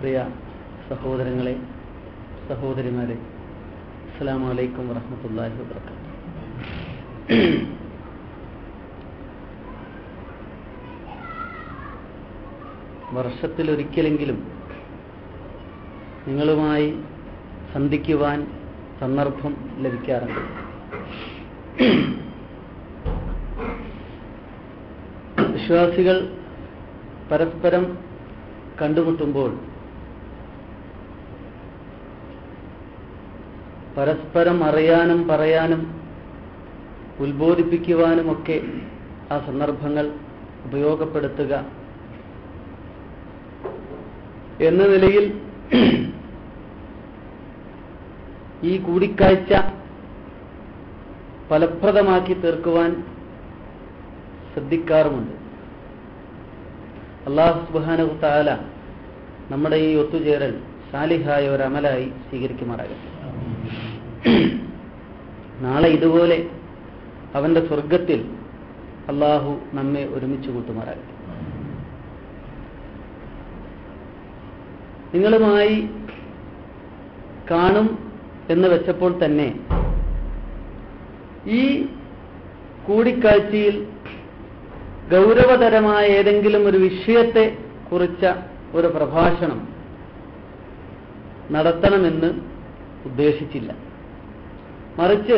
പ്രിയ സഹോദരങ്ങളെ സഹോദരിമാരെ അസ്സാം വലൈക്കും വറഹമത്തല്ലാഹി വാബർക്കാത്തു വർഷത്തിലൊരിക്കലെങ്കിലും നിങ്ങളുമായി സന്ധിക്കുവാൻ സന്ദർഭം ലഭിക്കാറുണ്ട് വിശ്വാസികൾ പരസ്പരം കണ്ടുമുട്ടുമ്പോൾ പരസ്പരം അറിയാനും പറയാനും ഉത്ബോധിപ്പിക്കുവാനുമൊക്കെ ആ സന്ദർഭങ്ങൾ ഉപയോഗപ്പെടുത്തുക എന്ന നിലയിൽ ഈ കൂടിക്കാഴ്ച ഫലപ്രദമാക്കി തീർക്കുവാൻ ശ്രദ്ധിക്കാറുമുണ്ട് അള്ളാഹു സുബാനു താല നമ്മുടെ ഈ ഒത്തുചേരൽ സാലിഹായ ഒരു അമലായി സ്വീകരിക്കുമാറാകട്ടെ നാളെ ഇതുപോലെ അവന്റെ സ്വർഗത്തിൽ അള്ളാഹു നമ്മെ ഒരുമിച്ച് കൂട്ടുമാറാകട്ടെ നിങ്ങളുമായി കാണും എന്ന് വെച്ചപ്പോൾ തന്നെ ഈ കൂടിക്കാഴ്ചയിൽ ഗൗരവതരമായ ഏതെങ്കിലും ഒരു വിഷയത്തെ കുറിച്ച ഒരു പ്രഭാഷണം നടത്തണമെന്ന് ഉദ്ദേശിച്ചില്ല മറിച്ച്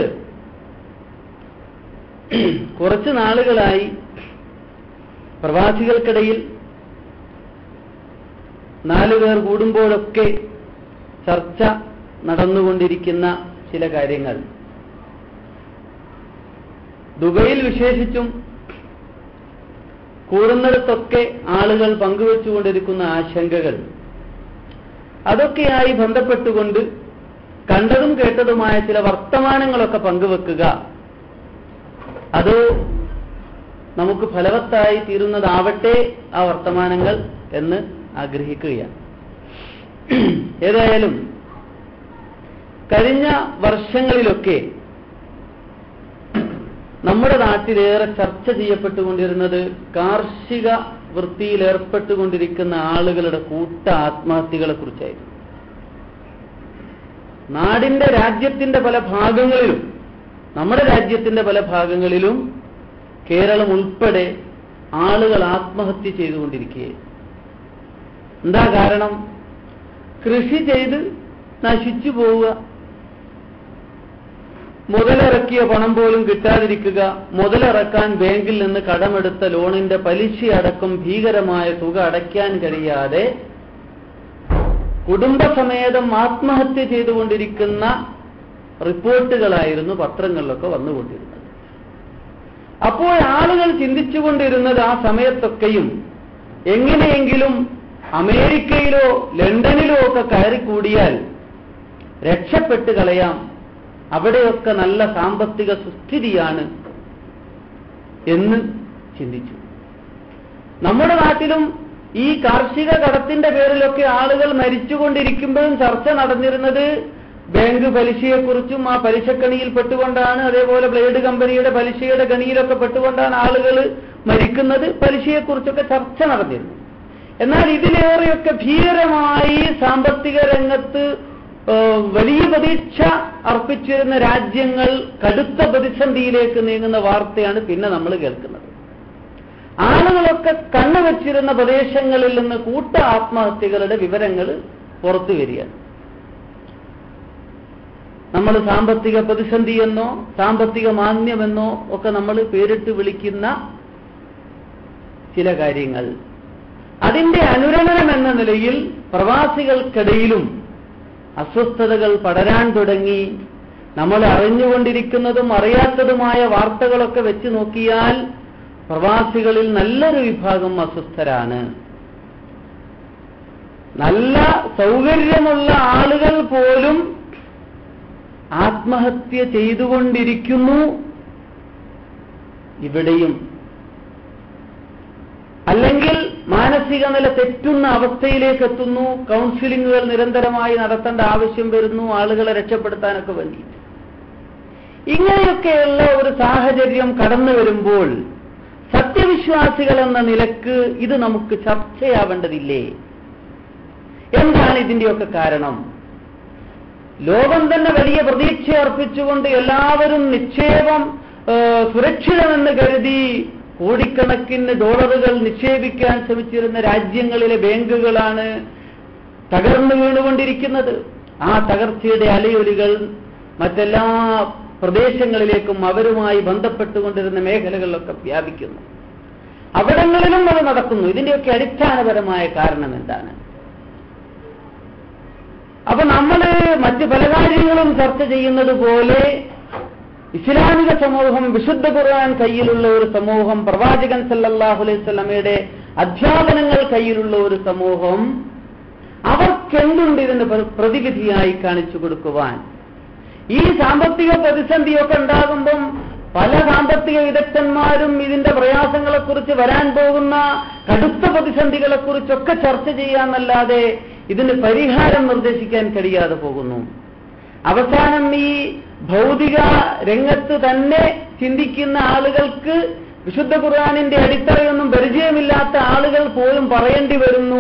കുറച്ചു നാളുകളായി പ്രവാസികൾക്കിടയിൽ നാലുപേർ കൂടുമ്പോഴൊക്കെ ചർച്ച നടന്നുകൊണ്ടിരിക്കുന്ന ചില കാര്യങ്ങൾ ദുബൈയിൽ വിശേഷിച്ചും കൂടുന്നിടത്തൊക്കെ ആളുകൾ പങ്കുവെച്ചുകൊണ്ടിരിക്കുന്ന ആശങ്കകൾ അതൊക്കെയായി ബന്ധപ്പെട്ടുകൊണ്ട് കണ്ടതും കേട്ടതുമായ ചില വർത്തമാനങ്ങളൊക്കെ പങ്കുവെക്കുക അത് നമുക്ക് ഫലവത്തായി തീരുന്നതാവട്ടെ ആ വർത്തമാനങ്ങൾ എന്ന് ആഗ്രഹിക്കുകയാണ് ഏതായാലും കഴിഞ്ഞ വർഷങ്ങളിലൊക്കെ നമ്മുടെ നാട്ടിലേറെ ചർച്ച ചെയ്യപ്പെട്ടുകൊണ്ടിരുന്നത് കാർഷിക വൃത്തിയിൽ ഏർപ്പെട്ടുകൊണ്ടിരിക്കുന്ന ആളുകളുടെ കൂട്ട ആത്മഹത്യകളെ കുറിച്ചായിരുന്നു നാടിന്റെ രാജ്യത്തിന്റെ പല ഭാഗങ്ങളിലും നമ്മുടെ രാജ്യത്തിന്റെ പല ഭാഗങ്ങളിലും കേരളം ഉൾപ്പെടെ ആളുകൾ ആത്മഹത്യ ചെയ്തുകൊണ്ടിരിക്കുകയായിരുന്നു എന്താ കാരണം കൃഷി ചെയ്ത് നശിച്ചു പോവുക മുതലിറക്കിയ പണം പോലും കിട്ടാതിരിക്കുക മുതലിറക്കാൻ ബാങ്കിൽ നിന്ന് കടമെടുത്ത ലോണിന്റെ പലിശയടക്കം ഭീകരമായ തുക അടയ്ക്കാൻ കഴിയാതെ കുടുംബസമേതം ആത്മഹത്യ ചെയ്തുകൊണ്ടിരിക്കുന്ന റിപ്പോർട്ടുകളായിരുന്നു പത്രങ്ങളിലൊക്കെ വന്നുകൊണ്ടിരുന്നത് അപ്പോൾ ആളുകൾ ചിന്തിച്ചുകൊണ്ടിരുന്നത് ആ സമയത്തൊക്കെയും എങ്ങനെയെങ്കിലും അമേരിക്കയിലോ ലണ്ടനിലോ ഒക്കെ കയറിക്കൂടിയാൽ രക്ഷപ്പെട്ട് കളയാം അവിടെയൊക്കെ നല്ല സാമ്പത്തിക സുസ്ഥിതിയാണ് എന്ന് ചിന്തിച്ചു നമ്മുടെ നാട്ടിലും ഈ കാർഷിക കടത്തിന്റെ പേരിലൊക്കെ ആളുകൾ മരിച്ചുകൊണ്ടിരിക്കുമ്പോഴും ചർച്ച നടന്നിരുന്നത് ബാങ്ക് പലിശയെക്കുറിച്ചും ആ പലിശക്കണിയിൽ പെട്ടുകൊണ്ടാണ് അതേപോലെ ബ്ലേഡ് കമ്പനിയുടെ പലിശയുടെ ഗണിയിലൊക്കെ പെട്ടുകൊണ്ടാണ് ആളുകൾ മരിക്കുന്നത് പലിശയെക്കുറിച്ചൊക്കെ ചർച്ച നടന്നിരുന്നു എന്നാൽ ഇതിലേറെയൊക്കെ ഭീകരമായി സാമ്പത്തിക രംഗത്ത് വലിയ പ്രതീക്ഷ അർപ്പിച്ചിരുന്ന രാജ്യങ്ങൾ കടുത്ത പ്രതിസന്ധിയിലേക്ക് നീങ്ങുന്ന വാർത്തയാണ് പിന്നെ നമ്മൾ കേൾക്കുന്നത് ആളുകളൊക്കെ കണ്ണുവച്ചിരുന്ന പ്രദേശങ്ങളിൽ നിന്ന് കൂട്ട ആത്മഹത്യകളുടെ വിവരങ്ങൾ പുറത്തു വരികയാണ് നമ്മൾ സാമ്പത്തിക പ്രതിസന്ധി എന്നോ സാമ്പത്തിക മാന്യമെന്നോ ഒക്കെ നമ്മൾ പേരിട്ട് വിളിക്കുന്ന ചില കാര്യങ്ങൾ അതിന്റെ അനുരണനം എന്ന നിലയിൽ പ്രവാസികൾക്കിടയിലും അസ്വസ്ഥതകൾ പടരാൻ തുടങ്ങി നമ്മൾ അറിഞ്ഞുകൊണ്ടിരിക്കുന്നതും അറിയാത്തതുമായ വാർത്തകളൊക്കെ വെച്ച് നോക്കിയാൽ പ്രവാസികളിൽ നല്ലൊരു വിഭാഗം അസ്വസ്ഥരാണ് നല്ല സൗകര്യമുള്ള ആളുകൾ പോലും ആത്മഹത്യ ചെയ്തുകൊണ്ടിരിക്കുന്നു ഇവിടെയും അല്ലെങ്കിൽ മാനസിക നില തെറ്റുന്ന അവസ്ഥയിലേക്ക് എത്തുന്നു കൗൺസിലിങ്ങുകൾ നിരന്തരമായി നടത്തേണ്ട ആവശ്യം വരുന്നു ആളുകളെ രക്ഷപ്പെടുത്താനൊക്കെ വേണ്ടി ഇങ്ങനെയൊക്കെയുള്ള ഒരു സാഹചര്യം കടന്നു വരുമ്പോൾ സത്യവിശ്വാസികൾ എന്ന നിലക്ക് ഇത് നമുക്ക് ചർച്ചയാവേണ്ടതില്ലേ എന്താണ് ഇതിന്റെയൊക്കെ കാരണം ലോകം തന്നെ വലിയ പ്രതീക്ഷ അർപ്പിച്ചുകൊണ്ട് എല്ലാവരും നിക്ഷേപം ആ, സുരക്ഷിതമെന്ന് കരുതി കോടിക്കണക്കിന് ഡോളറുകൾ നിക്ഷേപിക്കാൻ ശ്രമിച്ചിരുന്ന രാജ്യങ്ങളിലെ ബാങ്കുകളാണ് തകർന്നു വീണുകൊണ്ടിരിക്കുന്നത് ആ തകർച്ചയുടെ അലയൊലികൾ മറ്റെല്ലാ പ്രദേശങ്ങളിലേക്കും അവരുമായി ബന്ധപ്പെട്ടുകൊണ്ടിരുന്ന മേഖലകളിലൊക്കെ വ്യാപിക്കുന്നു അവിടങ്ങളിലും അത് നടക്കുന്നു ഇതിന്റെയൊക്കെ അടിസ്ഥാനപരമായ കാരണം എന്താണ് അപ്പൊ നമ്മള് മറ്റ് പല കാര്യങ്ങളും ചർച്ച ചെയ്യുന്നത് പോലെ ഇസ്ലാമിക സമൂഹം വിശുദ്ധ ഖുർആൻ കയ്യിലുള്ള ഒരു സമൂഹം പ്രവാചകൻ സല്ലല്ലാഹു അലൈഹി സ്വലമയുടെ അധ്യാപനങ്ങൾ കയ്യിലുള്ള ഒരു സമൂഹം അവർക്കെന്തുണ്ട് ഇതിന് പ്ര- പ്രതിവിധിയായി കാണിച്ചു കൊടുക്കുവാൻ ഈ സാമ്പത്തിക പ്രതിസന്ധിയൊക്കെ ഉണ്ടാകുമ്പം പല സാമ്പത്തിക വിദഗ്ധന്മാരും ഇതിന്റെ പ്രയാസങ്ങളെക്കുറിച്ച് വരാൻ പോകുന്ന കടുത്ത പ്രതിസന്ധികളെക്കുറിച്ചൊക്കെ ചർച്ച ചെയ്യാന്നല്ലാതെ ഇതിന് പരിഹാരം നിർദ്ദേശിക്കാൻ കഴിയാതെ പോകുന്നു അവസാനം ഈ ഭൗതിക രംഗത്ത് തന്നെ ചിന്തിക്കുന്ന ആളുകൾക്ക് വിശുദ്ധ ഖുർആാനിന്റെ അടിത്തറയൊന്നും പരിചയമില്ലാത്ത ആളുകൾ പോലും പറയേണ്ടി വരുന്നു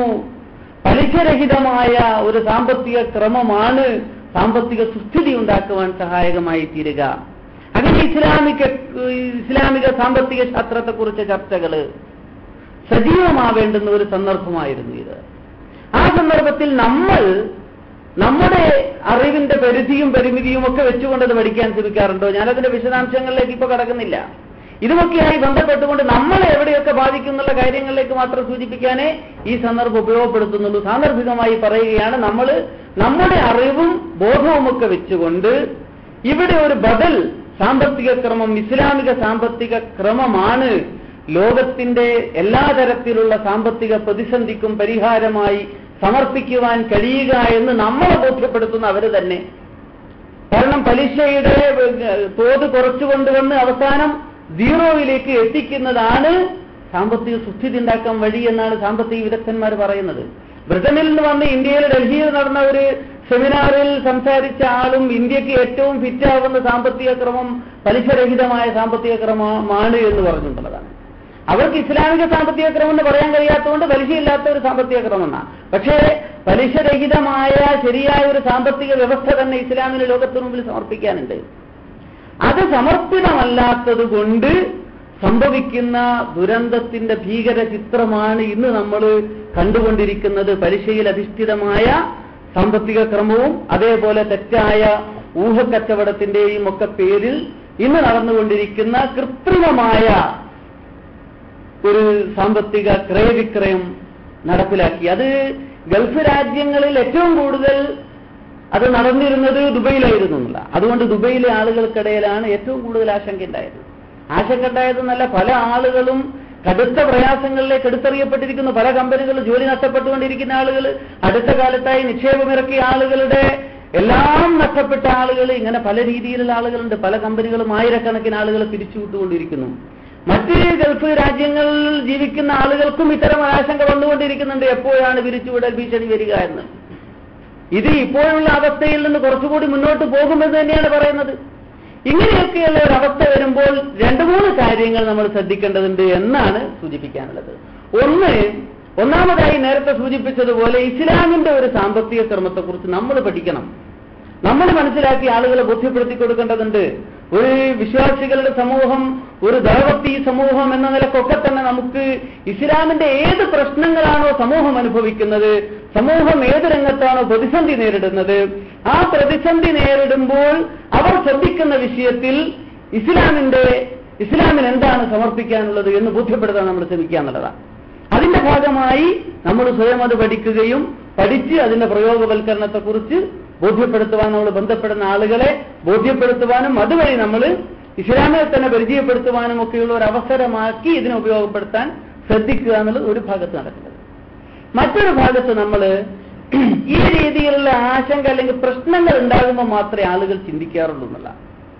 പലിശരഹിതമായ ഒരു സാമ്പത്തിക ക്രമമാണ് സാമ്പത്തിക സുസ്ഥിതി ഉണ്ടാക്കുവാൻ സഹായകമായി തീരുക അങ്ങനെ ഇസ്ലാമിക ഇസ്ലാമിക സാമ്പത്തിക ശാസ്ത്രത്തെക്കുറിച്ച് ചർച്ചകള് സജീവമാവേണ്ടുന്ന ഒരു സന്ദർഭമായിരുന്നു ഇത് ആ സന്ദർഭത്തിൽ നമ്മൾ നമ്മുടെ അറിവിന്റെ പരിധിയും പരിമിതിയും ഒക്കെ വെച്ചുകൊണ്ട് അത് പഠിക്കാൻ ശ്രമിക്കാറുണ്ടോ ഞാനതിന്റെ വിശദാംശങ്ങളിലേക്ക് ഇപ്പൊ കടക്കുന്നില്ല ഇതുമൊക്കെയായി ബന്ധപ്പെട്ടുകൊണ്ട് നമ്മളെ എവിടെയൊക്കെ ബാധിക്കുന്നുള്ള കാര്യങ്ങളിലേക്ക് മാത്രം സൂചിപ്പിക്കാനേ ഈ സന്ദർഭം ഉപയോഗപ്പെടുത്തുന്നുള്ളൂ സാന്ദർഭികമായി പറയുകയാണ് നമ്മൾ നമ്മുടെ അറിവും ബോധവുമൊക്കെ വെച്ചുകൊണ്ട് ഇവിടെ ഒരു ബദൽ സാമ്പത്തിക ക്രമം ഇസ്ലാമിക സാമ്പത്തിക ക്രമമാണ് ലോകത്തിന്റെ എല്ലാ തരത്തിലുള്ള സാമ്പത്തിക പ്രതിസന്ധിക്കും പരിഹാരമായി സമർപ്പിക്കുവാൻ കഴിയുക എന്ന് നമ്മളെ ബോധ്യപ്പെടുത്തുന്ന അവര് തന്നെ കാരണം പലിശയുടെ ഏഹ്, തോത് കുറച്ചു കൊണ്ടുവന്ന് അവസാനം സീറോയിലേക്ക് എത്തിക്കുന്നതാണ് സാമ്പത്തിക സുസ്ഥിതി ഉണ്ടാക്കാൻ വഴി എന്നാണ് സാമ്പത്തിക വിദഗ്ധന്മാർ പറയുന്നത് ബ്രിട്ടനിൽ നിന്ന് വന്ന് ഇന്ത്യയിൽ ഡൽഹിയിൽ നടന്ന ഒരു സെമിനാറിൽ സംസാരിച്ച ആളും ഇന്ത്യക്ക് ഏറ്റവും ഫിറ്റാവുന്ന സാമ്പത്തിക ക്രമം പലിശരഹിതമായ സാമ്പത്തിക ക്രമമാണ് എന്ന് പറഞ്ഞിട്ടുള്ളതാണ് അവർക്ക് ഇസ്ലാമിക സാമ്പത്തിക ക്രമം എന്ന് പറയാൻ കഴിയാത്തതുകൊണ്ട് പലിശയില്ലാത്ത ഒരു സാമ്പത്തിക ക്രമം എന്നാ പക്ഷേ പലിശരഹിതമായ ശരിയായ ഒരു സാമ്പത്തിക വ്യവസ്ഥ തന്നെ ഇസ്ലാമിന് ലോകത്തിന് മുമ്പിൽ സമർപ്പിക്കാനുണ്ട് അത് സമർപ്പിതമല്ലാത്തത് കൊണ്ട് സംഭവിക്കുന്ന ദുരന്തത്തിന്റെ ഭീകര ചിത്രമാണ് ഇന്ന് നമ്മൾ കണ്ടുകൊണ്ടിരിക്കുന്നത് പലിശയിൽ അധിഷ്ഠിതമായ സാമ്പത്തിക ക്രമവും അതേപോലെ തെറ്റായ ഊഹക്കച്ചവടത്തിന്റെയും ഒക്കെ പേരിൽ ഇന്ന് നടന്നുകൊണ്ടിരിക്കുന്ന കൃത്രിമമായ ഒരു സാമ്പത്തിക ക്രയവിക്രയം നടപ്പിലാക്കി അത് ഗൾഫ് രാജ്യങ്ങളിൽ ഏറ്റവും കൂടുതൽ അത് നടന്നിരുന്നത് ദുബൈയിലായിരുന്നു എന്നുള്ള അതുകൊണ്ട് ദുബൈയിലെ ആളുകൾക്കിടയിലാണ് ഏറ്റവും കൂടുതൽ ആശങ്ക ഉണ്ടായത് ആശങ്ക ഉണ്ടായതെന്നല്ല പല ആളുകളും കടുത്ത പ്രയാസങ്ങളിലേക്ക് എടുത്തെറിയപ്പെട്ടിരിക്കുന്നു പല കമ്പനികളും ജോലി നഷ്ടപ്പെട്ടുകൊണ്ടിരിക്കുന്ന ആളുകൾ അടുത്ത കാലത്തായി നിക്ഷേപമിറക്കിയ ആളുകളുടെ എല്ലാം നഷ്ടപ്പെട്ട ആളുകൾ ഇങ്ങനെ പല രീതിയിലുള്ള ആളുകളുണ്ട് പല കമ്പനികളും ആയിരക്കണക്കിന് ആളുകൾ പിരിച്ചുവിട്ടുകൊണ്ടിരിക്കുന്നു മറ്റ് ഗൾഫ് രാജ്യങ്ങളിൽ ജീവിക്കുന്ന ആളുകൾക്കും ഇത്തരം ആശങ്ക വന്നുകൊണ്ടിരിക്കുന്നുണ്ട് എപ്പോഴാണ് പിരിച്ചുവിടൽ ഭീഷണി വരിക എന്ന് ഇത് ഇപ്പോഴുള്ള അവസ്ഥയിൽ നിന്ന് കുറച്ചുകൂടി മുന്നോട്ട് പോകുമെന്ന് തന്നെയാണ് പറയുന്നത് ഇങ്ങനെയൊക്കെയുള്ള ഒരു അവസ്ഥ വരുമ്പോൾ രണ്ടു മൂന്ന് കാര്യങ്ങൾ നമ്മൾ ശ്രദ്ധിക്കേണ്ടതുണ്ട് എന്നാണ് സൂചിപ്പിക്കാനുള്ളത് ഒന്ന് ഒന്നാമതായി നേരത്തെ സൂചിപ്പിച്ചതുപോലെ ഇസ്ലാമിന്റെ ഒരു സാമ്പത്തിക ക്രമത്തെക്കുറിച്ച് നമ്മൾ പഠിക്കണം നമ്മൾ മനസ്സിലാക്കി ആളുകളെ ബോധ്യപ്പെടുത്തി കൊടുക്കേണ്ടതുണ്ട് ഒരു വിശ്വാസികളുടെ സമൂഹം ഒരു ദൈവത്തി സമൂഹം എന്ന നിലക്കൊക്കെ തന്നെ നമുക്ക് ഇസ്ലാമിന്റെ ഏത് പ്രശ്നങ്ങളാണോ സമൂഹം അനുഭവിക്കുന്നത് സമൂഹം ഏത് രംഗത്താണോ പ്രതിസന്ധി നേരിടുന്നത് ആ പ്രതിസന്ധി നേരിടുമ്പോൾ അവർ ശ്രദ്ധിക്കുന്ന വിഷയത്തിൽ ഇസ്ലാമിന്റെ ഇസ്ലാമിന് എന്താണ് സമർപ്പിക്കാനുള്ളത് എന്ന് ബോധ്യപ്പെടുത്താൻ നമ്മൾ ശ്രമിക്കുക എന്നുള്ളതാണ് അതിന്റെ ഭാഗമായി നമ്മൾ സ്വയം അത് പഠിക്കുകയും പഠിച്ച് അതിന്റെ പ്രയോഗവൽക്കരണത്തെക്കുറിച്ച് ബോധ്യപ്പെടുത്തുവാൻ നമ്മൾ ബന്ധപ്പെടുന്ന ആളുകളെ ബോധ്യപ്പെടുത്തുവാനും അതുവഴി നമ്മൾ ഇസ്ലാമിനെ തന്നെ പരിചയപ്പെടുത്തുവാനും ഒക്കെയുള്ള ഒരു അവസരമാക്കി ഇതിനെ ഉപയോഗപ്പെടുത്താൻ ശ്രദ്ധിക്കുക എന്നുള്ളത് ഒരു ഭാഗത്ത് നടക്കുന്നത് മറ്റൊരു ഭാഗത്ത് നമ്മൾ ഈ രീതിയിലുള്ള ആശങ്ക അല്ലെങ്കിൽ പ്രശ്നങ്ങൾ ഉണ്ടാകുമ്പോൾ മാത്രമേ ആളുകൾ ചിന്തിക്കാറുള്ളൂ എന്നുള്ള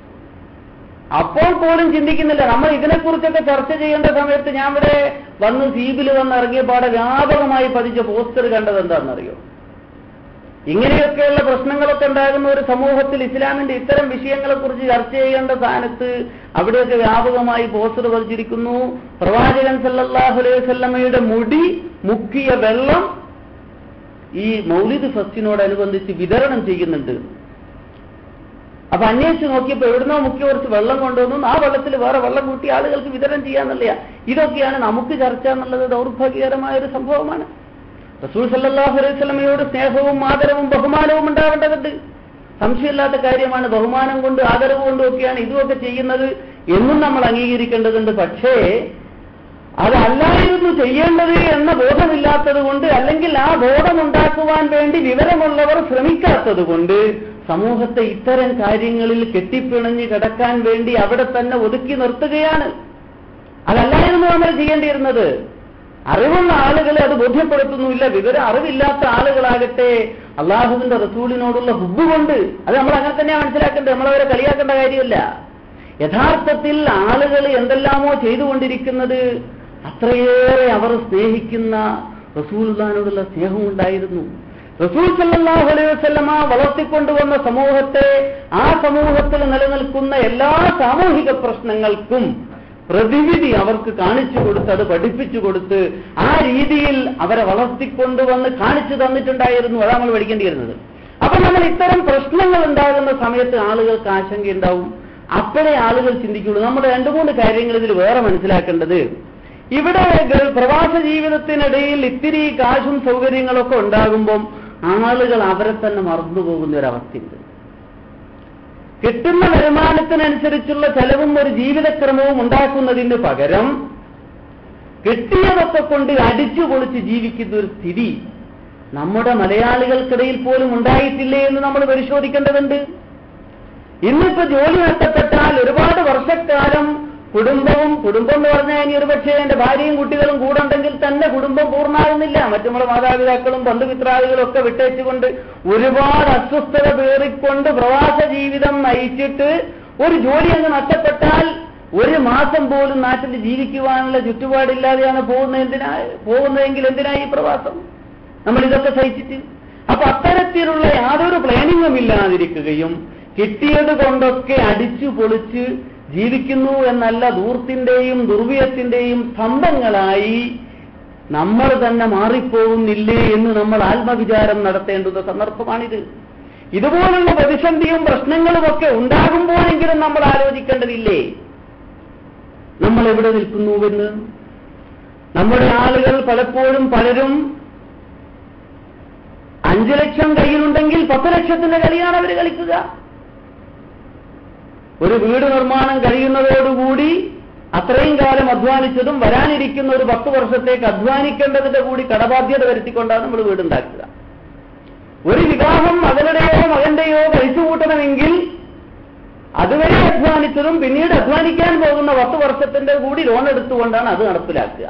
അപ്പോൾ പോലും ചിന്തിക്കുന്നില്ല നമ്മൾ ഇതിനെക്കുറിച്ചൊക്കെ ചർച്ച ചെയ്യേണ്ട സമയത്ത് ഞാൻ ഇവിടെ വന്ന് സീബിൽ വന്ന് ഇറങ്ങിയ പാടെ വ്യാപകമായി പതിച്ച പോസ്റ്റർ കണ്ടത് എന്താണെന്നറിയോ ഇങ്ങനെയൊക്കെയുള്ള പ്രശ്നങ്ങളൊക്കെ ഉണ്ടാകുന്ന ഒരു സമൂഹത്തിൽ ഇസ്ലാമിന്റെ ഇത്തരം വിഷയങ്ങളെക്കുറിച്ച് ചർച്ച ചെയ്യേണ്ട സ്ഥാനത്ത് അവിടെയൊക്കെ വ്യാപകമായി പോസ്റ്റർ പതിച്ചിരിക്കുന്നു പ്രവാചകൻ സല്ലല്ലാഹു അലൈഹി വസല്ലമയുടെ മുടി മുക്കിയ വെള്ളം ഈ മൗലിദ് ഫസ്റ്റിനോടനുബന്ധിച്ച് വിതരണം ചെയ്യുന്നുണ്ട് അപ്പൊ അന്വേഷിച്ച് നോക്കിയപ്പോ എവിടുന്നോ മുഖ്യ കുറച്ച് വെള്ളം കൊണ്ടുവന്നു ആ വെള്ളത്തിൽ വേറെ വെള്ളം കൂട്ടി ആളുകൾക്ക് വിതരണം ചെയ്യാന്നുള്ള ഇതൊക്കെയാണ് നമുക്ക് ചർച്ച എന്നുള്ളത് ദൗർഭാഗ്യകരമായ ഒരു സംഭവമാണ് റസൂൽ സല്ലാഹു അലൈഹി സ്വലമയോട് സ്നേഹവും ആദരവും ബഹുമാനവും ഉണ്ടാവേണ്ടതുണ്ട് സംശയമില്ലാത്ത കാര്യമാണ് ബഹുമാനം കൊണ്ട് ആദരവ് കൊണ്ടും ഒക്കെയാണ് ഇതുമൊക്കെ ചെയ്യുന്നത് എന്നും നമ്മൾ അംഗീകരിക്കേണ്ടതുണ്ട് പക്ഷേ അതല്ലായിരുന്നു ചെയ്യേണ്ടത് എന്ന ബോധമില്ലാത്തത് കൊണ്ട് അല്ലെങ്കിൽ ആ ബോധമുണ്ടാക്കുവാൻ വേണ്ടി വിവരമുള്ളവർ ശ്രമിക്കാത്തത് കൊണ്ട് സമൂഹത്തെ ഇത്തരം കാര്യങ്ങളിൽ കെട്ടിപ്പിണഞ്ഞ് കിടക്കാൻ വേണ്ടി അവിടെ തന്നെ ഒതുക്കി നിർത്തുകയാണ് അതല്ലായിരുന്നു നമ്മൾ ചെയ്യേണ്ടിയിരുന്നത് അറിവുള്ള ആളുകളെ അത് ബോധ്യപ്പെടുത്തുന്നുമില്ല വിവരം അറിവില്ലാത്ത ആളുകളാകട്ടെ അള്ളാഹുവിന്റെ റസൂലിനോടുള്ള ഹുബ് കൊണ്ട് അത് നമ്മൾ അങ്ങനെ തന്നെയാണ് മനസ്സിലാക്കേണ്ടത് നമ്മളവരെ കളിയാക്കേണ്ട കാര്യമല്ല യഥാർത്ഥത്തിൽ ആളുകൾ എന്തെല്ലാമോ ചെയ്തുകൊണ്ടിരിക്കുന്നത് അത്രയേറെ അവർ സ്നേഹിക്കുന്ന റസൂൽദാനോടുള്ള സ്നേഹമുണ്ടായിരുന്നു റസൂൽ സല്ലാഹു അലൈഹി വസ്ലമ വളർത്തിക്കൊണ്ടുവന്ന സമൂഹത്തെ ആ സമൂഹത്തിൽ നിലനിൽക്കുന്ന എല്ലാ സാമൂഹിക പ്രശ്നങ്ങൾക്കും പ്രതിവിധി അവർക്ക് കാണിച്ചു കൊടുത്ത് അത് പഠിപ്പിച്ചു കൊടുത്ത് ആ രീതിയിൽ അവരെ വളർത്തിക്കൊണ്ടുവന്ന് കാണിച്ചു തന്നിട്ടുണ്ടായിരുന്നു അതാണ് നമ്മൾ പഠിക്കേണ്ടിയിരുന്നത് അപ്പൊ നമ്മൾ ഇത്തരം പ്രശ്നങ്ങൾ ഉണ്ടാകുന്ന സമയത്ത് ആളുകൾക്ക് ആശങ്കയുണ്ടാവും അപ്പോഴേ ആളുകൾ ചിന്തിക്കുള്ളൂ നമ്മുടെ രണ്ടു മൂന്ന് കാര്യങ്ങൾ ഇതിൽ വേറെ മനസ്സിലാക്കേണ്ടത് ഇവിടെ പ്രവാസ ജീവിതത്തിനിടയിൽ ഇത്തിരി കാശും സൗകര്യങ്ങളൊക്കെ ഉണ്ടാകുമ്പം ആളുകൾ അവരെ തന്നെ മറന്നുപോകുന്ന ഒരവസ്ഥയുണ്ട് കിട്ടുന്ന വരുമാനത്തിനനുസരിച്ചുള്ള ചെലവും ഒരു ജീവിതക്രമവും ഉണ്ടാക്കുന്നതിന് പകരം കിട്ടിയതൊക്കെ കൊണ്ട് അടിച്ചു പൊളിച്ച് ജീവിക്കുന്ന ഒരു സ്ഥിതി നമ്മുടെ മലയാളികൾക്കിടയിൽ പോലും ഉണ്ടായിട്ടില്ലേ എന്ന് നമ്മൾ പരിശോധിക്കേണ്ടതുണ്ട് ഇന്നിപ്പോ ജോലി നഷ്ടപ്പെട്ടാൽ ഒരുപാട് വർഷക്കാലം കുടുംബവും കുടുംബം എന്ന് പറഞ്ഞാൽ ഇനി ഒരുപക്ഷെ എന്റെ ഭാര്യയും കുട്ടികളും കൂടെ ഉണ്ടെങ്കിൽ തന്നെ കുടുംബം പൂർണ്ണമാകുന്നില്ല മറ്റു നമ്മുടെ മാതാപിതാക്കളും ബന്ധുമിത്രാദികളും ഒക്കെ വിട്ടേച്ചുകൊണ്ട് ഒരുപാട് അസ്വസ്ഥത പേറിക്കൊണ്ട് പ്രവാസ ജീവിതം നയിച്ചിട്ട് ഒരു ജോലി അങ്ങ് നഷ്ടപ്പെട്ടാൽ ഒരു മാസം പോലും നാട്ടിൽ ജീവിക്കുവാനുള്ള ചുറ്റുപാടില്ലാതെയാണ് പോകുന്നത് എന്തിനാ പോകുന്നതെങ്കിൽ എന്തിനാ ഈ പ്രവാസം നമ്മൾ ഇതൊക്കെ സഹിച്ചിട്ട് അപ്പൊ അത്തരത്തിലുള്ള യാതൊരു പ്ലാനിങ്ങും ഇല്ലാതിരിക്കുകയും കിട്ടിയത് കൊണ്ടൊക്കെ അടിച്ചു പൊളിച്ച് ജീവിക്കുന്നു എന്നല്ല ദൂർത്തിന്റെയും ദുർവ്യത്തിന്റെയും സ്തംഭങ്ങളായി നമ്മൾ തന്നെ മാറിപ്പോകുന്നില്ലേ എന്ന് നമ്മൾ ആത്മവിചാരം നടത്തേണ്ടുന്ന സന്ദർഭമാണിത് ഇതുപോലുള്ള പ്രതിസന്ധിയും പ്രശ്നങ്ങളും ഒക്കെ ഉണ്ടാകുമ്പോഴെങ്കിലും നമ്മൾ ആലോചിക്കേണ്ടതില്ലേ നമ്മൾ എവിടെ നിൽക്കുന്നുവെന്ന് നമ്മുടെ ആളുകൾ പലപ്പോഴും പലരും അഞ്ചു ലക്ഷം കയ്യിലുണ്ടെങ്കിൽ പത്ത് ലക്ഷത്തിന്റെ കളിയാണ് അവർ കളിക്കുക ഒരു വീട് നിർമ്മാണം കഴിയുന്നതോടുകൂടി അത്രയും കാലം അധ്വാനിച്ചതും വരാനിരിക്കുന്ന ഒരു പത്ത് വർഷത്തേക്ക് അധ്വാനിക്കേണ്ടതിന്റെ കൂടി കടബാധ്യത വരുത്തിക്കൊണ്ടാണ് നമ്മൾ വീടുണ്ടാക്കുക ഒരു വിവാഹം മകളുടെയോ മകന്റെയോ കഴിച്ചു കൂട്ടണമെങ്കിൽ അതുവരെ അധ്വാനിച്ചതും പിന്നീട് അധ്വാനിക്കാൻ പോകുന്ന പത്ത് വർഷത്തിന്റെ കൂടി ലോൺ എടുത്തുകൊണ്ടാണ് അത് നടപ്പിലാക്കുക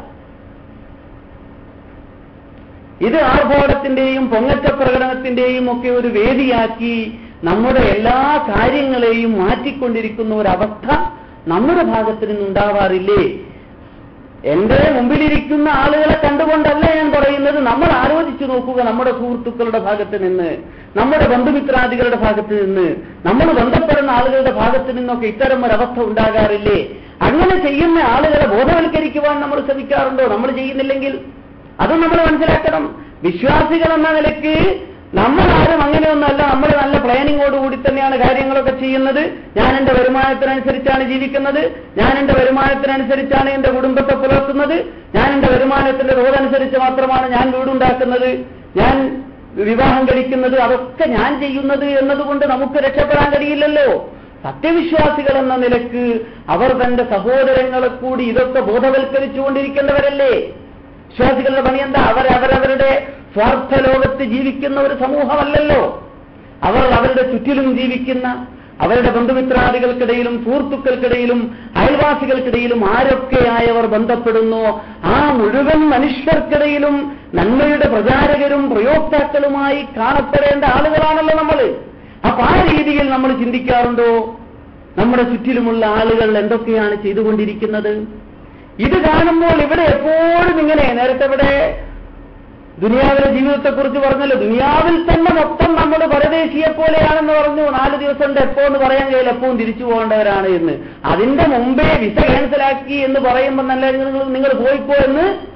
ഇത് ആർഭാടത്തിന്റെയും പൊങ്ങച്ച പ്രകടനത്തിന്റെയും ഒക്കെ ഒരു വേദിയാക്കി നമ്മുടെ എല്ലാ കാര്യങ്ങളെയും മാറ്റിക്കൊണ്ടിരിക്കുന്ന ഒരവസ്ഥ നമ്മുടെ ഭാഗത്ത് നിന്നുണ്ടാവാറില്ലേ എന്റെ മുമ്പിലിരിക്കുന്ന ആളുകളെ കണ്ടുകൊണ്ടല്ല ഞാൻ പറയുന്നത് നമ്മൾ ആലോചിച്ചു നോക്കുക നമ്മുടെ സുഹൃത്തുക്കളുടെ ഭാഗത്ത് നിന്ന് നമ്മുടെ ബന്ധുമിത്രാദികളുടെ ഭാഗത്ത് നിന്ന് നമ്മൾ ബന്ധപ്പെടുന്ന ആളുകളുടെ ഭാഗത്ത് നിന്നൊക്കെ ഇത്തരം ഒരവസ്ഥ ഉണ്ടാകാറില്ലേ അങ്ങനെ ചെയ്യുന്ന ആളുകളെ ബോധവൽക്കരിക്കുവാൻ നമ്മൾ ശ്രമിക്കാറുണ്ടോ നമ്മൾ ചെയ്യുന്നില്ലെങ്കിൽ അതും നമ്മൾ മനസ്സിലാക്കണം വിശ്വാസികൾ എന്ന നിലയ്ക്ക് നമ്മൾ ആരും അങ്ങനെയൊന്നല്ല നമ്മൾ നല്ല പ്ലാനിങ്ങോടുകൂടി തന്നെയാണ് കാര്യങ്ങളൊക്കെ ചെയ്യുന്നത് ഞാൻ എന്റെ വരുമാനത്തിനനുസരിച്ചാണ് ജീവിക്കുന്നത് ഞാൻ എന്റെ വരുമാനത്തിനനുസരിച്ചാണ് എന്റെ കുടുംബത്തെ പുലർത്തുന്നത് ഞാൻ എന്റെ വരുമാനത്തിന്റെ തോതനുസരിച്ച് മാത്രമാണ് ഞാൻ വീടുണ്ടാക്കുന്നത് ഞാൻ വിവാഹം കഴിക്കുന്നത് അതൊക്കെ ഞാൻ ചെയ്യുന്നത് എന്നതുകൊണ്ട് നമുക്ക് രക്ഷപ്പെടാൻ കഴിയില്ലല്ലോ സത്യവിശ്വാസികൾ എന്ന നിലക്ക് അവർ തന്റെ സഹോദരങ്ങളെ കൂടി ഇതൊക്കെ ബോധവൽക്കരിച്ചുകൊണ്ടിരിക്കേണ്ടവരല്ലേ വിശ്വാസികളുടെ പണി എന്താ അവർ അവരവരുടെ സ്വാർത്ഥ ലോകത്ത് ജീവിക്കുന്ന ഒരു സമൂഹമല്ലല്ലോ അവർ അവരുടെ ചുറ്റിലും ജീവിക്കുന്ന അവരുടെ ബന്ധുമിത്രാദികൾക്കിടയിലും സുഹൃത്തുക്കൾക്കിടയിലും അയൽവാസികൾക്കിടയിലും ആരൊക്കെയായവർ ബന്ധപ്പെടുന്നു ആ മുഴുവൻ മനുഷ്യർക്കിടയിലും നന്മയുടെ പ്രചാരകരും പ്രയോക്താക്കളുമായി കാണപ്പെടേണ്ട ആളുകളാണല്ലോ നമ്മൾ അപ്പൊ ആ രീതിയിൽ നമ്മൾ ചിന്തിക്കാറുണ്ടോ നമ്മുടെ ചുറ്റിലുമുള്ള ആളുകൾ എന്തൊക്കെയാണ് ചെയ്തുകൊണ്ടിരിക്കുന്നത് ഇത് കാണുമ്പോൾ ഇവിടെ എപ്പോഴും ഇങ്ങനെ നേരത്തെ ഇവിടെ ദുനിയാവിലെ ജീവിതത്തെക്കുറിച്ച് പറഞ്ഞല്ലോ ദുനിയാവിൽ തന്നെ മൊത്തം നമ്മൾ പരദേശിയെ പോലെയാണെന്ന് പറഞ്ഞു നാല് ദിവസം എപ്പോ എന്ന് പറയാൻ കഴിയില്ല എപ്പോഴും തിരിച്ചു പോകേണ്ടവരാണ് എന്ന് അതിന്റെ മുമ്പേ വിസ ക്യാൻസലാക്കി എന്ന് പറയുമ്പോൾ നല്ല നിങ്ങൾ നിങ്ങൾ പോയിപ്പോ എന്ന്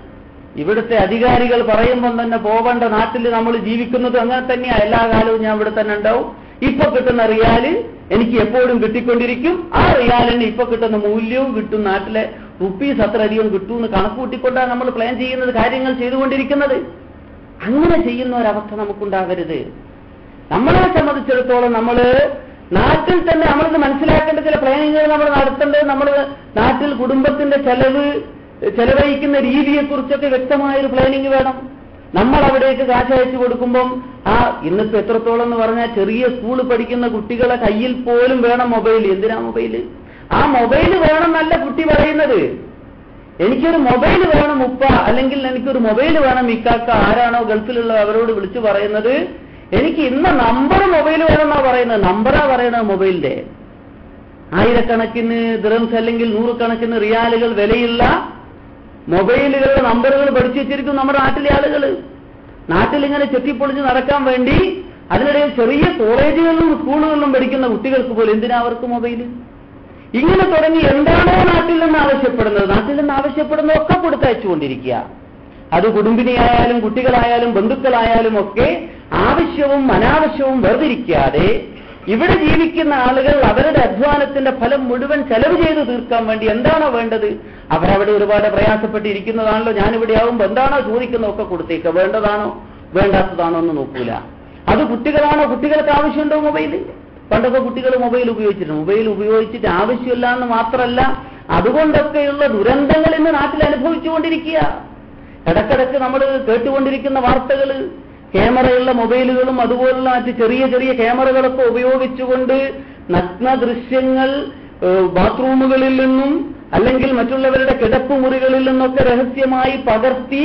ഇവിടുത്തെ അധികാരികൾ പറയുമ്പോൾ തന്നെ പോവേണ്ട നാട്ടിൽ നമ്മൾ ജീവിക്കുന്നത് അങ്ങനെ തന്നെയാ എല്ലാ കാലവും ഞാൻ ഇവിടെ തന്നെ ഉണ്ടാവും ഇപ്പൊ കിട്ടുന്ന റിയാല് എനിക്ക് എപ്പോഴും കിട്ടിക്കൊണ്ടിരിക്കും ആ റിയാലിന് ഇപ്പൊ കിട്ടുന്ന മൂല്യവും കിട്ടും നാട്ടിലെ റുപ്പീസ് അത്ര അധികം കിട്ടും എന്ന് കണക്ക് കൂട്ടിക്കൊണ്ടാണ് നമ്മൾ പ്ലാൻ ചെയ്യുന്നത് കാര്യങ്ങൾ ചെയ്തുകൊണ്ടിരിക്കുന്നത് അങ്ങനെ ചെയ്യുന്ന ഒരവസ്ഥ നമുക്കുണ്ടാവരുത് നമ്മളെ സംബന്ധിച്ചിടത്തോളം നമ്മൾ നാട്ടിൽ തന്നെ നമ്മളിത് മനസ്സിലാക്കേണ്ട ചില പ്ലാനിങ്ങുകൾ നമ്മൾ നടത്തേണ്ടത് നമ്മൾ നാട്ടിൽ കുടുംബത്തിന്റെ ചെലവ് ചെലവഴിക്കുന്ന രീതിയെക്കുറിച്ചൊക്കെ വ്യക്തമായൊരു പ്ലാനിങ് വേണം നമ്മൾ അവിടേക്ക് കാശ് അയച്ചു കൊടുക്കുമ്പം ആ ഇന്നിപ്പോ എത്രത്തോളം എന്ന് പറഞ്ഞാൽ ചെറിയ സ്കൂളിൽ പഠിക്കുന്ന കുട്ടികളെ കയ്യിൽ പോലും വേണം മൊബൈൽ എന്തിനാ മൊബൈൽ ആ മൊബൈൽ വേണം നല്ല കുട്ടി പറയുന്നത് എനിക്കൊരു മൊബൈൽ വേണം ഉപ്പ അല്ലെങ്കിൽ എനിക്കൊരു മൊബൈൽ വേണം ഇക്കാക്ക ആരാണോ ഗൾഫിലുള്ള അവരോട് വിളിച്ചു പറയുന്നത് എനിക്ക് ഇന്ന നമ്പർ മൊബൈൽ വേണമെന്നാ പറയുന്നത് നമ്പറാ പറയുന്നത് മൊബൈലിന്റെ ആയിരക്കണക്കിന് ദിറംസ് അല്ലെങ്കിൽ നൂറുകണക്കിന് റിയാലുകൾ വിലയുള്ള മൊബൈലുകളുടെ നമ്പറുകൾ പഠിച്ചു വെച്ചിരിക്കും നമ്മുടെ നാട്ടിലെ ആളുകൾ നാട്ടിൽ ഇങ്ങനെ ചെത്തിപ്പൊളിച്ച് നടക്കാൻ വേണ്ടി അതിനിടയിൽ ചെറിയ കോളേജുകളിലും സ്കൂളുകളിലും പഠിക്കുന്ന കുട്ടികൾക്ക് പോലും എന്തിനാ അവർക്ക് മൊബൈൽ ഇങ്ങനെ തുടങ്ങി എന്താണോ നാട്ടിൽ നിന്ന് ആവശ്യപ്പെടുന്നത് നാട്ടിൽ നിന്ന് ആവശ്യപ്പെടുന്നതൊക്കെ കൊടുത്തയച്ചുകൊണ്ടിരിക്കുക അത് കുടുംബിനിയായാലും കുട്ടികളായാലും ബന്ധുക്കളായാലും ഒക്കെ ആവശ്യവും അനാവശ്യവും വേർതിരിക്കാതെ ഇവിടെ ജീവിക്കുന്ന ആളുകൾ അവരുടെ അധ്വാനത്തിന്റെ ഫലം മുഴുവൻ ചെലവ് ചെയ്ത് തീർക്കാൻ വേണ്ടി എന്താണോ വേണ്ടത് അവരവിടെ ഒരുപാട് പ്രയാസപ്പെട്ടിരിക്കുന്നതാണല്ലോ ഞാനിവിടെ ആവുമ്പോൾ എന്താണോ ചോദിക്കുന്നതൊക്കെ കൊടുത്തേക്ക് വേണ്ടതാണോ വേണ്ടാത്തതാണോ എന്ന് നോക്കൂല അത് കുട്ടികളാണോ കുട്ടികൾക്ക് ആവശ്യമുണ്ടോ മൊബൈൽ പണ്ടൊക്കെ കുട്ടികൾ മൊബൈൽ ഉപയോഗിച്ചിട്ടുണ്ട് മൊബൈൽ ഉപയോഗിച്ചിട്ട് ആവശ്യമില്ല എന്ന് മാത്രമല്ല അതുകൊണ്ടൊക്കെയുള്ള ദുരന്തങ്ങൾ ഇന്ന് നാട്ടിൽ അനുഭവിച്ചുകൊണ്ടിരിക്കുക ഇടക്കിടക്ക് നമ്മൾ കേട്ടുകൊണ്ടിരിക്കുന്ന വാർത്തകൾ ക്യാമറയുള്ള മൊബൈലുകളും അതുപോലുള്ള മറ്റ് ചെറിയ ചെറിയ ക്യാമറകളൊക്കെ ഉപയോഗിച്ചുകൊണ്ട് നഗ്ന ദൃശ്യങ്ങൾ ഏഹ്, ബാത്റൂമുകളിൽ നിന്നും അല്ലെങ്കിൽ മറ്റുള്ളവരുടെ കിടപ്പുമുറികളിൽ നിന്നൊക്കെ രഹസ്യമായി പകർത്തി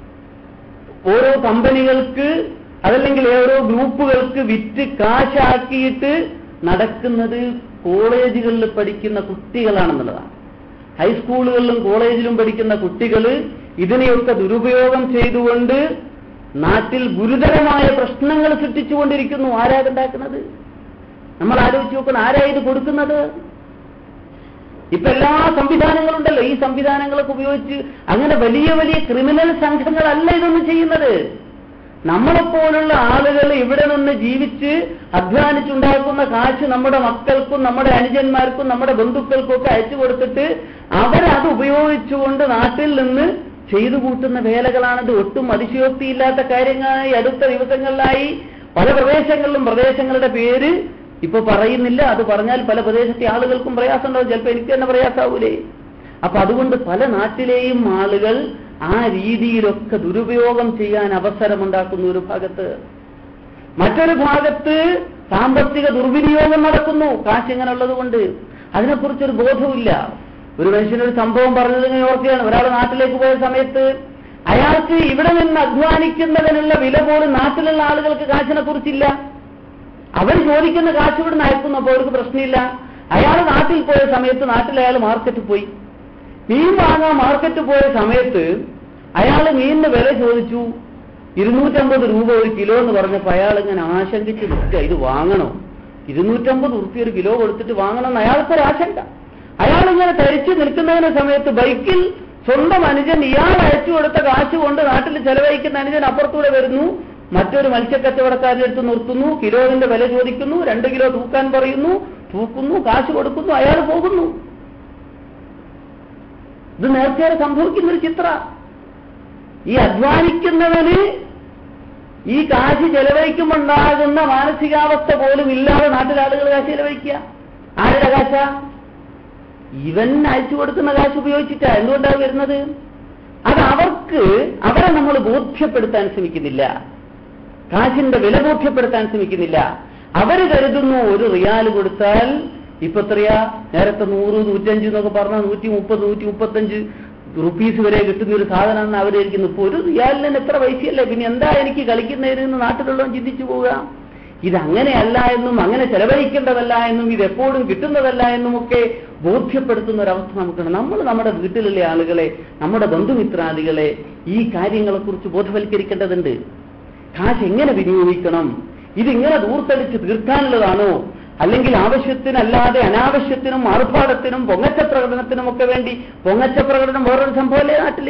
ഓരോ കമ്പനികൾക്ക് അതല്ലെങ്കിൽ ഓരോ ഗ്രൂപ്പുകൾക്ക് വിറ്റ് കാശാക്കിയിട്ട് നടക്കുന്നത് കോളേജുകളിൽ പഠിക്കുന്ന കുട്ടികളാണെന്നുള്ളതാണ് ഹൈസ്കൂളുകളിലും കോളേജിലും പഠിക്കുന്ന കുട്ടികൾ ഇതിനെയൊക്കെ ദുരുപയോഗം ചെയ്തുകൊണ്ട് നാട്ടിൽ ഗുരുതരമായ പ്രശ്നങ്ങൾ സൃഷ്ടിച്ചുകൊണ്ടിരിക്കുന്നു ആരാ ഇതുണ്ടാക്കുന്നത് നമ്മൾ ആലോചിച്ച് നോക്കണം ആരാ ഇത് കൊടുക്കുന്നത് ഇപ്പൊ എല്ലാ സംവിധാനങ്ങളുണ്ടല്ലോ ഈ സംവിധാനങ്ങളൊക്കെ ഉപയോഗിച്ച് അങ്ങനെ വലിയ വലിയ ക്രിമിനൽ സംഘങ്ങളല്ല ഇതൊന്നും ചെയ്യുന്നത് നമ്മളെപ്പോലുള്ള ആളുകൾ ഇവിടെ നിന്ന് ജീവിച്ച് അധ്വാനിച്ചുണ്ടാക്കുന്ന കാശ് നമ്മുടെ മക്കൾക്കും നമ്മുടെ അനുജന്മാർക്കും നമ്മുടെ ബന്ധുക്കൾക്കും ഒക്കെ അയച്ചു കൊടുത്തിട്ട് അവരത് ഉപയോഗിച്ചുകൊണ്ട് നാട്ടിൽ നിന്ന് ചെയ്തു കൂട്ടുന്ന വേലകളാണിത് ഒട്ടും അതിശയോക്തിയില്ലാത്ത കാര്യങ്ങളായി അടുത്ത ദിവസങ്ങളിലായി പല പ്രദേശങ്ങളിലും പ്രദേശങ്ങളുടെ പേര് ഇപ്പൊ പറയുന്നില്ല അത് പറഞ്ഞാൽ പല പ്രദേശത്തെ ആളുകൾക്കും പ്രയാസമുണ്ടാവും ചിലപ്പോൾ എനിക്ക് തന്നെ പ്രയാസാവൂലേ അപ്പൊ അതുകൊണ്ട് പല നാട്ടിലെയും ആളുകൾ ആ രീതിയിലൊക്കെ ദുരുപയോഗം ചെയ്യാൻ അവസരമുണ്ടാക്കുന്ന ഒരു ഭാഗത്ത് മറ്റൊരു ഭാഗത്ത് സാമ്പത്തിക ദുർവിനിയോഗം നടക്കുന്നു കാശ് ഇങ്ങനെ ഉള്ളത് കൊണ്ട് അതിനെക്കുറിച്ചൊരു ബോധവുമില്ല ഒരു മനുഷ്യനൊരു സംഭവം പറഞ്ഞത് ഇങ്ങനെ ഓർക്കുകയാണ് ഒരാൾ നാട്ടിലേക്ക് പോയ സമയത്ത് അയാൾക്ക് ഇവിടെ നിന്ന് അധ്വാനിക്കുന്നതിനുള്ള വില പോലും നാട്ടിലുള്ള ആളുകൾക്ക് കാശിനെ കുറിച്ചില്ല അവർ ചോദിക്കുന്ന കാശ് ഇവിടുന്ന് അയക്കുന്നു അപ്പോൾ അവർക്ക് പ്രശ്നമില്ല അയാൾ നാട്ടിൽ പോയ സമയത്ത് നാട്ടിൽ അയാൾ മാർക്കറ്റിൽ പോയി മീൻ വാങ്ങാൻ മാർക്കറ്റിൽ പോയ സമയത്ത് അയാൾ മീനിന് വില ചോദിച്ചു ഇരുന്നൂറ്റമ്പത് രൂപ ഒരു കിലോ എന്ന് പറഞ്ഞപ്പോൾ അയാൾ ഇങ്ങനെ ആശങ്കിച്ച് നിൽക്കുക ഇത് വാങ്ങണോ ഇരുന്നൂറ്റമ്പത് ഉറുപ്പ്യ ഒരു കിലോ കൊടുത്തിട്ട് വാങ്ങണം എന്ന് അയാൾക്കൊരു ആശങ്ക അയാൾ ഇങ്ങനെ തരിച്ചു നിൽക്കുന്നതിന് സമയത്ത് ബൈക്കിൽ സ്വന്തം അനുജൻ ഇയാൾ അയച്ചു കൊടുത്ത കാശ് കൊണ്ട് നാട്ടിൽ ചെലവഴിക്കുന്ന അനുജൻ അപ്പുറത്തൂടെ വരുന്നു മറ്റൊരു മത്സ്യക്കച്ചവടക്കാരൻ്റെ അടുത്ത് നിർത്തുന്നു കിലോവിന്റെ വില ചോദിക്കുന്നു രണ്ട് കിലോ തൂക്കാൻ പറയുന്നു തൂക്കുന്നു കാശ് കൊടുക്കുന്നു അയാൾ പോകുന്നു ഇത് നേരത്തെ സംഭവിക്കുന്ന ഒരു ചിത്ര ഈ അധ്വാനിക്കുന്നവന് ഈ കാശ് ചെലവഴിക്കുമ്പോണ്ടാകുന്ന മാനസികാവസ്ഥ പോലും ഇല്ലാതെ നാട്ടിലെ ആളുകൾ കാശ് ചെലവഴിക്കുക ആരുടെ കാശ ഇവൻ അയച്ചു കൊടുക്കുന്ന കാശ് ഉപയോഗിച്ചിട്ടാ എന്തുകൊണ്ടാണ് വരുന്നത് അത് അവർക്ക് അവരെ നമ്മൾ ബോധ്യപ്പെടുത്താൻ ശ്രമിക്കുന്നില്ല കാശിന്റെ വില ബോധ്യപ്പെടുത്താൻ ശ്രമിക്കുന്നില്ല അവര് കരുതുന്നു ഒരു റിയാൽ കൊടുത്താൽ ഇപ്പൊ എത്രയാ നേരത്തെ നൂറ് നൂറ്റഞ്ച് എന്നൊക്കെ പറഞ്ഞാൽ നൂറ്റി മുപ്പത് നൂറ്റി മുപ്പത്തഞ്ച് റുപ്പീസ് വരെ കിട്ടുന്ന ഒരു സാധനമാണെന്ന് അവരിയ്ക്കുന്നു ഇപ്പൊ ഒരു റിയാലിന് തന്നെ എത്ര പൈസയല്ലേ പിന്നെ എന്താ എനിക്ക് കളിക്കുന്നതിന് എന്ന് നാട്ടിലുള്ളവൻ ചിന്തിച്ചു പോവുക ഇതങ്ങനെയല്ല എന്നും അങ്ങനെ ചെലവഴിക്കേണ്ടതല്ല എന്നും ഇത് എപ്പോഴും കിട്ടുന്നതല്ല എന്നും ഒക്കെ ബോധ്യപ്പെടുത്തുന്ന ഒരവസ്ഥ നമുക്കുണ്ട് നമ്മൾ നമ്മുടെ വീട്ടിലുള്ള ആളുകളെ നമ്മുടെ ബന്ധുമിത്രാദികളെ ഈ കാര്യങ്ങളെക്കുറിച്ച് ബോധവൽക്കരിക്കേണ്ടതുണ്ട് കാശ് എങ്ങനെ വിനിയോഗിക്കണം ഇതിങ്ങനെ ദൂർത്തടിച്ച് തീർക്കാനുള്ളതാണോ അല്ലെങ്കിൽ ആവശ്യത്തിനല്ലാതെ അനാവശ്യത്തിനും ആർഭാടത്തിനും പൊങ്ങച്ച പ്രകടനത്തിനും ഒക്കെ വേണ്ടി പൊങ്ങച്ച പ്രകടനം വേറൊരു സംഭവമല്ലേ നാട്ടില്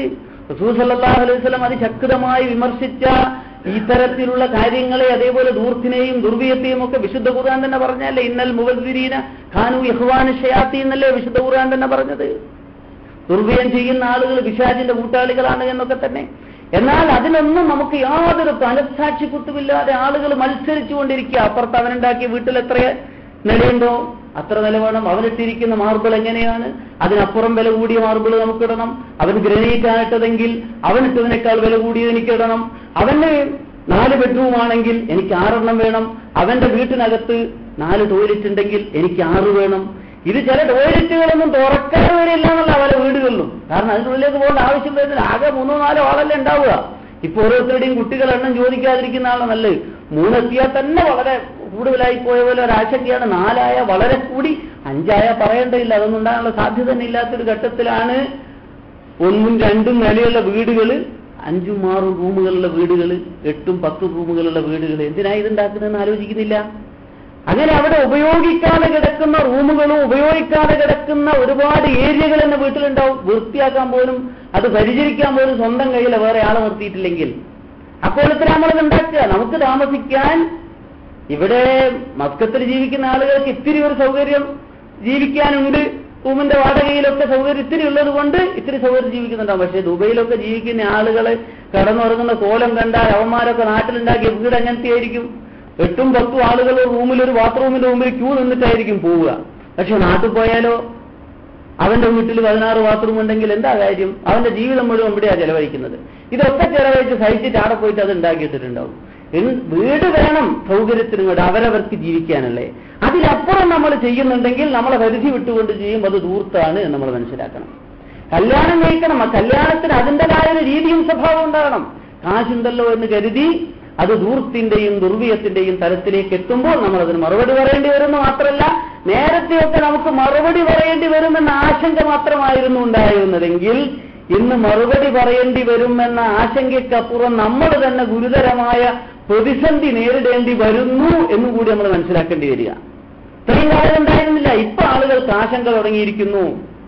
റസൂൽ സല്ലല്ലാഹു അലൈഹി വസല്ലം അതിശക്തമായി വിമർശിച്ച ഇത്തരത്തിലുള്ള കാര്യങ്ങളെ അതേപോലെ ദൂർത്തിനെയും ദുർവിയത്തെയും ഒക്കെ വിശുദ്ധ ഖുർആൻ തന്നെ പറഞ്ഞല്ലേ ഇന്നൽ മുവദ്ദിരീന ഖാനു ഇഖ്വാന ഷയാത്തി എന്നല്ലേ വിശുദ്ധ ഖുർആൻ തന്നെ പറഞ്ഞത് ദുർവ്യയം ചെയ്യുന്ന ആളുകൾ പിശാചിന്റെ കൂട്ടാളികളാണ് എന്നൊക്കെ തന്നെ എന്നാൽ അതിനൊന്നും നമുക്ക് യാതൊരു മനസ്സാക്ഷി കുത്തുമില്ലാതെ ആളുകൾ മത്സരിച്ചു കൊണ്ടിരിക്കുക അപ്പുറത്ത് അവനുണ്ടാക്കിയ വീട്ടിൽ എത്ര നിലയുണ്ടോ അത്ര നില വേണം അവനിട്ടിരിക്കുന്ന മാർബിൾ എങ്ങനെയാണ് അതിനപ്പുറം വില കൂടിയ മാർബിൾ നമുക്കിടണം അവൻ ഗ്രനൈറ്റ് ആയിട്ടതെങ്കിൽ അവനിട്ടതിനേക്കാൾ വില കൂടിയത് എനിക്കിടണം അവന് നാല് ബെഡ്റൂം ആണെങ്കിൽ എനിക്ക് ആറെണ്ണം വേണം അവന്റെ വീട്ടിനകത്ത് നാല് ടോയ്ലറ്റ് ഉണ്ടെങ്കിൽ എനിക്ക് ആറ് വേണം ഇത് ചില ടോയ്ലറ്റുകളൊന്നും തുറക്കാൻ വരെയില്ല എന്നുള്ള പല വീടുകളിലും കാരണം അതിൻ്റെ ഉള്ളിലേക്ക് പോകേണ്ട ആവശ്യം വരുന്നില്ല ആകെ മൂന്നോ നാലോ ആളല്ലേ ഉണ്ടാവുക ഇപ്പൊ ഓരോരുത്തരുടെയും കുട്ടികൾ എണ്ണം ചോദിക്കാതിരിക്കുന്ന ആളാണ് നല്ലത് മൂന്നെത്തിയാൽ തന്നെ വളരെ കൂടുതലായി പോയ പോലെ ഒരാശങ്കയാണ് നാലായ വളരെ കൂടി അഞ്ചായ പറയേണ്ടതില്ല അതൊന്നും ഉണ്ടാകാനുള്ള സാധ്യത തന്നെ ഇല്ലാത്തൊരു ഘട്ടത്തിലാണ് ഒന്നും രണ്ടും നിലയുള്ള വീടുകൾ അഞ്ചും ആറും റൂമുകളുള്ള വീടുകൾ എട്ടും പത്തും റൂമുകളുള്ള വീടുകൾ എന്തിനാ ഇതുണ്ടാക്കുന്നതെന്ന് ആലോചിക്കുന്നില്ല അങ്ങനെ അവിടെ ഉപയോഗിക്കാതെ കിടക്കുന്ന റൂമുകളും ഉപയോഗിക്കാതെ കിടക്കുന്ന ഒരുപാട് ഏരിയകൾ എന്നെ വീട്ടിലുണ്ടാവും വൃത്തിയാക്കാൻ പോലും അത് പരിചരിക്കാൻ പോലും സ്വന്തം കയ്യിൽ വേറെ ആളെ നിർത്തിയിട്ടില്ലെങ്കിൽ അപ്പോഴത്തിന് നമ്മളത് ഉണ്ടാക്കുക നമുക്ക് താമസിക്കാൻ ഇവിടെ മസ്കത്തിൽ ജീവിക്കുന്ന ആളുകൾക്ക് ഇത്തിരി ഒരു സൗകര്യം ജീവിക്കാനുണ്ട് റൂമിന്റെ വാടകയിലൊക്കെ സൗകര്യം ഇത്തിരി ഉള്ളത് കൊണ്ട് ഇത്തിരി സൗകര്യം ജീവിക്കുന്നുണ്ടാവും പക്ഷേ ദുബൈയിലൊക്കെ ജീവിക്കുന്ന ആളുകൾ കടന്നുറങ്ങുന്ന കോലം കണ്ടാൽ അവന്മാരൊക്കെ നാട്ടിലുണ്ടാക്കിയ വീട് എങ്ങനത്തെ ആയിരിക്കും എട്ടും പത്തും ആളുകൾ റൂമിൽ ഒരു ബാത്റൂമിന്റെ മുമ്പിൽ ക്യൂ നിന്നിട്ടായിരിക്കും പോവുക പക്ഷെ നാട്ടിൽ പോയാലോ അവന്റെ വീട്ടിൽ പതിനാറ് ബാത്റൂം ഉണ്ടെങ്കിൽ എന്താ കാര്യം അവന്റെ ജീവിതം മുഴുവൻ ഇവിടെയാ ചെലവഴിക്കുന്നത് ഇതൊക്കെ ചെലവഴിച്ച് സഹിച്ചിട്ട് അവിടെ പോയിട്ട് അത് ഉണ്ടാക്കിയിട്ടിട്ടുണ്ടാവും എൻ- വീട് വേണം സൗകര്യത്തിനും കൂടെ അവരവർക്ക് ജീവിക്കാനല്ലേ അതിലപ്പുറം നമ്മൾ ചെയ്യുന്നുണ്ടെങ്കിൽ നമ്മളെ പരിധി വിട്ടുകൊണ്ട് ചെയ്യും അത് ദൂർത്താണ് എന്ന് നമ്മൾ മനസ്സിലാക്കണം കല്യാണം കഴിക്കണം ആ കല്യാണത്തിന് അതിൻ്റെതായ ഒരു രീതിയും സ്വഭാവം ഉണ്ടാകണം കാശുണ്ടല്ലോ എന്ന് കരുതി അത് ദൂർത്തിന്റെയും ദുർവ്യത്തിന്റെയും തലത്തിലേക്ക് എത്തുമ്പോൾ നമ്മൾ അതിന് മറുപടി പറയേണ്ടി വരുമെന്ന് മാത്രമല്ല നേരത്തെയൊക്കെ നമുക്ക് മറുപടി പറയേണ്ടി വരുമെന്ന ആശങ്ക മാത്രമായിരുന്നു ഉണ്ടായിരുന്നതെങ്കിൽ ഇന്ന് മറുപടി പറയേണ്ടി വരുമെന്ന ആശങ്കയ്ക്കപ്പുറം നമ്മൾ തന്നെ ഗുരുതരമായ പ്രതിസന്ധി നേരിടേണ്ടി വരുന്നു എന്നുകൂടി നമ്മൾ മനസ്സിലാക്കേണ്ടി വരിക ഇത്രയും കാലം ഉണ്ടായിരുന്നില്ല ഇപ്പൊ ആളുകൾക്ക് ആശങ്ക തുടങ്ങിയിരിക്കുന്നു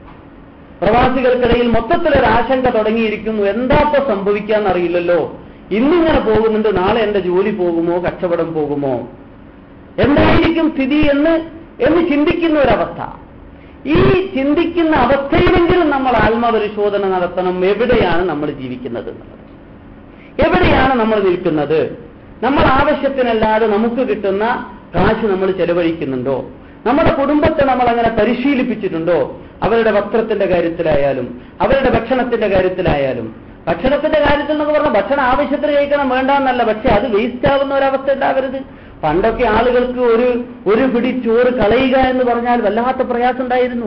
പ്രവാസികൾക്കിടയിൽ മൊത്തത്തിലൊരു ആശങ്ക തുടങ്ങിയിരിക്കുന്നു എന്താ ഇപ്പൊ സംഭവിക്കാന്നറിയില്ലല്ലോ ഇന്നിങ്ങനെ പോകുന്നുണ്ട് നാളെ എന്റെ ജോലി പോകുമോ കച്ചവടം പോകുമോ എന്തായിരിക്കും സ്ഥിതി എന്ന് എന്ന് ചിന്തിക്കുന്ന ഒരവസ്ഥ ഈ ചിന്തിക്കുന്ന അവസ്ഥയിലെങ്കിലും നമ്മൾ ആത്മപരിശോധന നടത്തണം എവിടെയാണ് നമ്മൾ ജീവിക്കുന്നത് എന്നുള്ളത് എവിടെയാണ് നമ്മൾ നിൽക്കുന്നത് നമ്മൾ ആവശ്യത്തിനല്ലാതെ നമുക്ക് കിട്ടുന്ന കാശ് നമ്മൾ ചെലവഴിക്കുന്നുണ്ടോ നമ്മുടെ കുടുംബത്തെ നമ്മൾ അങ്ങനെ പരിശീലിപ്പിച്ചിട്ടുണ്ടോ അവരുടെ വസ്ത്രത്തിന്റെ കാര്യത്തിലായാലും അവരുടെ ഭക്ഷണത്തിന്റെ കാര്യത്തിലായാലും ഭക്ഷണത്തിന്റെ കാര്യത്തിൽ എന്നൊക്കെ പറഞ്ഞാൽ ഭക്ഷണം ആവശ്യത്തിന് കഴിക്കണം വേണ്ടെന്നല്ല പക്ഷെ അത് വേസ്റ്റ് ആവുന്ന ഒരവസ്ഥ ഉണ്ടാവരുത് പണ്ടൊക്കെ ആളുകൾക്ക് ഒരു ഒരു പിടി ചോറ് കളയുക എന്ന് പറഞ്ഞാൽ വല്ലാത്ത പ്രയാസം ഉണ്ടായിരുന്നു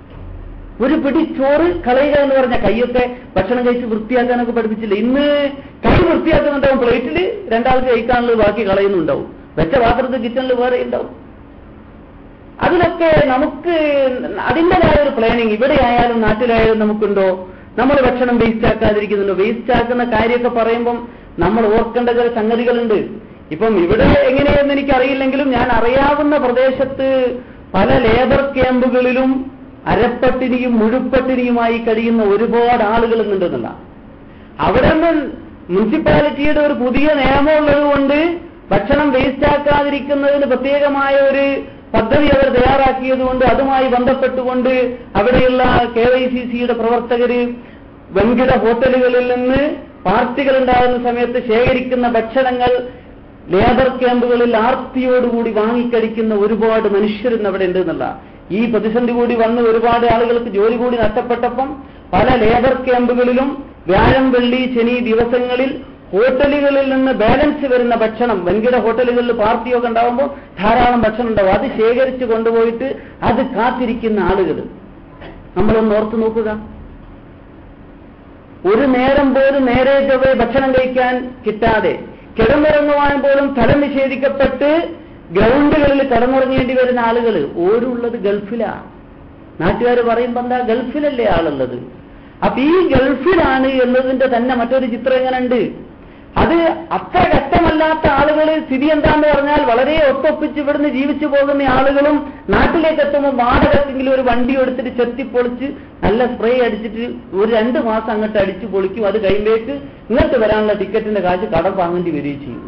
ഒരു പിടി ചോറ് കളയുക എന്ന് പറഞ്ഞ കൈയൊക്കെ ഭക്ഷണം കഴിച്ച് വൃത്തിയാക്കാനൊക്കെ പഠിപ്പിച്ചില്ല ഇന്ന് കൈ വൃത്തിയാക്കുന്നുണ്ടാവും പ്ലേറ്റിൽ രണ്ടാൾക്ക് കഴിക്കാനുള്ളത് ബാക്കി കളയുന്നുണ്ടാവും വെച്ച പാത്രത്തിൽ കിച്ചണിൽ വേറെ ഉണ്ടാവും അതിലൊക്കെ നമുക്ക് അതിൻ്റെതായ ഒരു പ്ലാനിങ് ഇവിടെ ആയാലും നാട്ടിലായാലും നമുക്കുണ്ടോ നമ്മൾ ഭക്ഷണം വേസ്റ്റ് ആക്കാതിരിക്കുന്നുണ്ടോ വേസ്റ്റ് ആക്കുന്ന കാര്യമൊക്കെ പറയുമ്പം നമ്മൾ ഓർക്കേണ്ട ചില സംഗതികളുണ്ട് ഇപ്പം ഇവിടെ എങ്ങനെയെന്ന് എനിക്കറിയില്ലെങ്കിലും ഞാൻ അറിയാവുന്ന പ്രദേശത്ത് പല ലേബർ ക്യാമ്പുകളിലും അരപ്പട്ടിണിയും മുഴുപ്പട്ടിണിയുമായി കഴിയുന്ന ഒരുപാട് ആളുകൾ ഇന്നുണ്ടെന്നുള്ള അവിടെ നിന്ന് മുനിസിപ്പാലിറ്റിയുടെ ഒരു പുതിയ നിയമം ഉള്ളത് കൊണ്ട് ഭക്ഷണം വേസ്റ്റ് ആക്കാതിരിക്കുന്നതിന് പ്രത്യേകമായ ഒരു പദ്ധതി അവർ തയ്യാറാക്കിയത് കൊണ്ട് അതുമായി ബന്ധപ്പെട്ടുകൊണ്ട് അവിടെയുള്ള കെ വൈ സി സിയുടെ പ്രവർത്തകര് വൻകിട ഹോട്ടലുകളിൽ നിന്ന് പാർട്ടികൾ ഉണ്ടാകുന്ന സമയത്ത് ശേഖരിക്കുന്ന ഭക്ഷണങ്ങൾ ലേബർ ക്യാമ്പുകളിൽ ആർത്തിയോടുകൂടി വാങ്ങിക്കഴിക്കുന്ന ഒരുപാട് മനുഷ്യരിന്ന് അവിടെ ഉണ്ട് എന്നുള്ള ഈ പ്രതിസന്ധി കൂടി വന്ന് ഒരുപാട് ആളുകൾക്ക് ജോലി കൂടി നഷ്ടപ്പെട്ടപ്പം പല ലേബർ ക്യാമ്പുകളിലും വ്യാഴം വെള്ളി ശനി ദിവസങ്ങളിൽ ഹോട്ടലുകളിൽ നിന്ന് ബാലൻസ് വരുന്ന ഭക്ഷണം വൻകിട ഹോട്ടലുകളിൽ പാർട്ടിയൊക്കെ ഉണ്ടാകുമ്പോൾ ധാരാളം ഭക്ഷണം ഉണ്ടാവും അത് ശേഖരിച്ച് കൊണ്ടുപോയിട്ട് അത് കാത്തിരിക്കുന്ന ആളുകൾ നമ്മളൊന്ന് ഓർത്തു നോക്കുക ഒരു നേരം പോലും നേരെ ചൊവ്വേ ഭക്ഷണം കഴിക്കാൻ കിട്ടാതെ കിടന്നുറങ്ങുവാൻ പോലും സ്ഥലം നിഷേധിക്കപ്പെട്ട് ഗ്രൗണ്ടുകളിൽ കിടന്നുറങ്ങേണ്ടി വരുന്ന ആളുകൾ ഓരുള്ളത് ഗൾഫിലാ നാട്ടുകാർ പറയുമ്പോ എന്താ ഗൾഫിലല്ലേ ആളുള്ളത് അപ്പൊ ഈ ഗൾഫിലാണ് എന്നതിന്റെ തന്നെ മറ്റൊരു ചിത്രം എങ്ങനെ ഉണ്ട് അത് അത്ര കഷ്ടമായി അല്ലാത്ത ആളുകൾ സ്ഥിതി എന്താന്ന് പറഞ്ഞാൽ വളരെ ഒത്തൊപ്പിച്ച് ഇവിടുന്ന് ജീവിച്ചു പോകുന്ന ആളുകളും നാട്ടിലേക്ക് എത്തുമ്പോൾ വാടകക്കെങ്കിലും ഒരു വണ്ടി എടുത്തിട്ട് ചെത്തിപ്പൊളിച്ച് നല്ല സ്പ്രേ അടിച്ചിട്ട് ഒരു രണ്ട് മാസം അങ്ങോട്ട് അടിച്ചു പൊളിക്കും അത് കയ്യിലേക്ക് ഇങ്ങോട്ട് വരാനുള്ള ടിക്കറ്റിന്റെ കാശ് കടം വാങ്ങേണ്ടി വരികയും ചെയ്യും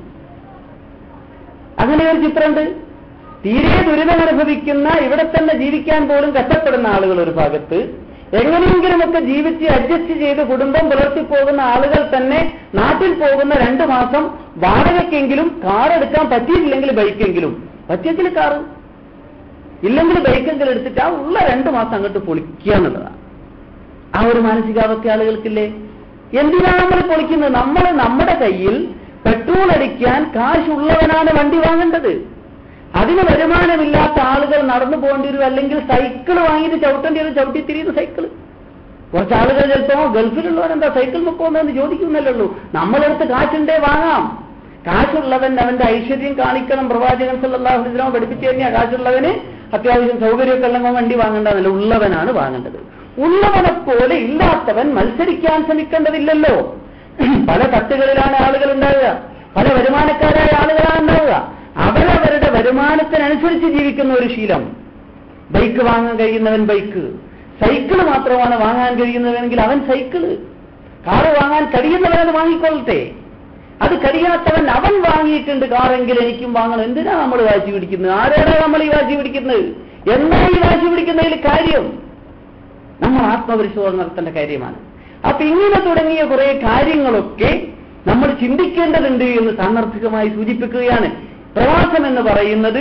അങ്ങനെ ഒരു ചിത്രമുണ്ട് തീരെ ദുരിതം അനുഭവിക്കുന്ന ഇവിടെ തന്നെ ജീവിക്കാൻ പോലും കഷ്ടപ്പെടുന്ന ആളുകൾ ഒരു ഭാഗത്ത് എങ്ങനെയെങ്കിലുമൊക്കെ ജീവിച്ച് അഡ്ജസ്റ്റ് ചെയ്ത് കുടുംബം പുലർത്തി പോകുന്ന ആളുകൾ തന്നെ നാട്ടിൽ പോകുന്ന രണ്ടു മാസം വാടകയ്ക്കെങ്കിലും കാർ എടുക്കാൻ പറ്റിയിട്ടില്ലെങ്കിൽ ബൈക്കെങ്കിലും പറ്റിയെങ്കിൽ കാറ് ഇല്ലെങ്കിൽ ബൈക്കെങ്കിലും എടുത്തിട്ട് ആ ഉള്ള രണ്ടു മാസം അങ്ങോട്ട് പൊളിക്കുക എന്നുള്ളതാണ് ആ ഒരു മാനസികാവസ്ഥ ആളുകൾക്കില്ലേ എന്തിനാണ് നമ്മൾ പൊളിക്കുന്നത് നമ്മൾ നമ്മുടെ കയ്യിൽ പെട്രോൾ അടിക്കാൻ കാശുള്ളവനാണ് വണ്ടി വാങ്ങേണ്ടത് അതിന് വരുമാനമില്ലാത്ത ആളുകൾ നടന്നു പോകേണ്ടി വരും അല്ലെങ്കിൽ സൈക്കിൾ വാങ്ങിയിട്ട് ചവിട്ടേണ്ടി വരും ചവിട്ടി തിരിയുന്ന സൈക്കിൾ കുറച്ച് ആളുകൾ ചിലപ്പോ ഗൾഫിലുള്ളവരെന്താ സൈക്കിൾ പോകുന്നതെന്ന് ചോദിക്കുന്നല്ലേ ഉള്ളൂ നമ്മളെടുത്ത് കാശുണ്ടേ വാങ്ങാം കാശുള്ളവൻ അവന്റെ ഐശ്വര്യം കാണിക്കണം പ്രവാചകൻ സല്ലല്ലാഹു അലൈഹി വസല്ലം പഠിപ്പിച്ചു കഴിഞ്ഞാൽ കാശുള്ളവന് അത്യാവശ്യം സൗകര്യമൊക്കെ ഉള്ളവൻ വണ്ടി വാങ്ങേണ്ടതല്ല ഉള്ളവനാണ് വാങ്ങേണ്ടത് ഉള്ളവനെ പോലെ ഇല്ലാത്തവൻ മത്സരിക്കാൻ ശ്രമിക്കേണ്ടതില്ലല്ലോ പല തട്ടുകളിലാണ് ആളുകൾ ഉണ്ടാവുക പല വരുമാനക്കാരായ ആളുകളാണ് ഉണ്ടാവുക അവരവരുടെ വരുമാനത്തിനനുസരിച്ച് ജീവിക്കുന്ന ഒരു ശീലം ബൈക്ക് വാങ്ങാൻ കഴിയുന്നവൻ ബൈക്ക് സൈക്കിൾ മാത്രമാണ് വാങ്ങാൻ കഴിയുന്നവനെങ്കിൽ അവൻ സൈക്കിള് കാറ് വാങ്ങാൻ കഴിയുന്നവൻ അത് വാങ്ങിക്കൊള്ളട്ടെ അത് കഴിയാത്തവൻ അവൻ വാങ്ങിയിട്ടുണ്ട് കാറെങ്കിൽ എനിക്കും വാങ്ങണം എന്തിനാ നമ്മൾ വാശി പിടിക്കുന്നത് ആരാണ് നമ്മൾ ഈ വാശി പിടിക്കുന്നത് എന്താ ഈ വാശി പിടിക്കുന്നതിൽ കാര്യം നമ്മൾ ആത്മപരിശോധന നടത്തേണ്ട കാര്യമാണ് അപ്പൊ ഇങ്ങനെ തുടങ്ങിയ കുറെ കാര്യങ്ങളൊക്കെ നമ്മൾ ചിന്തിക്കേണ്ടതുണ്ട് എന്ന് സാന്ദർഭികമായി സൂചിപ്പിക്കുകയാണ് പ്രവാസം എന്ന് പറയുന്നത്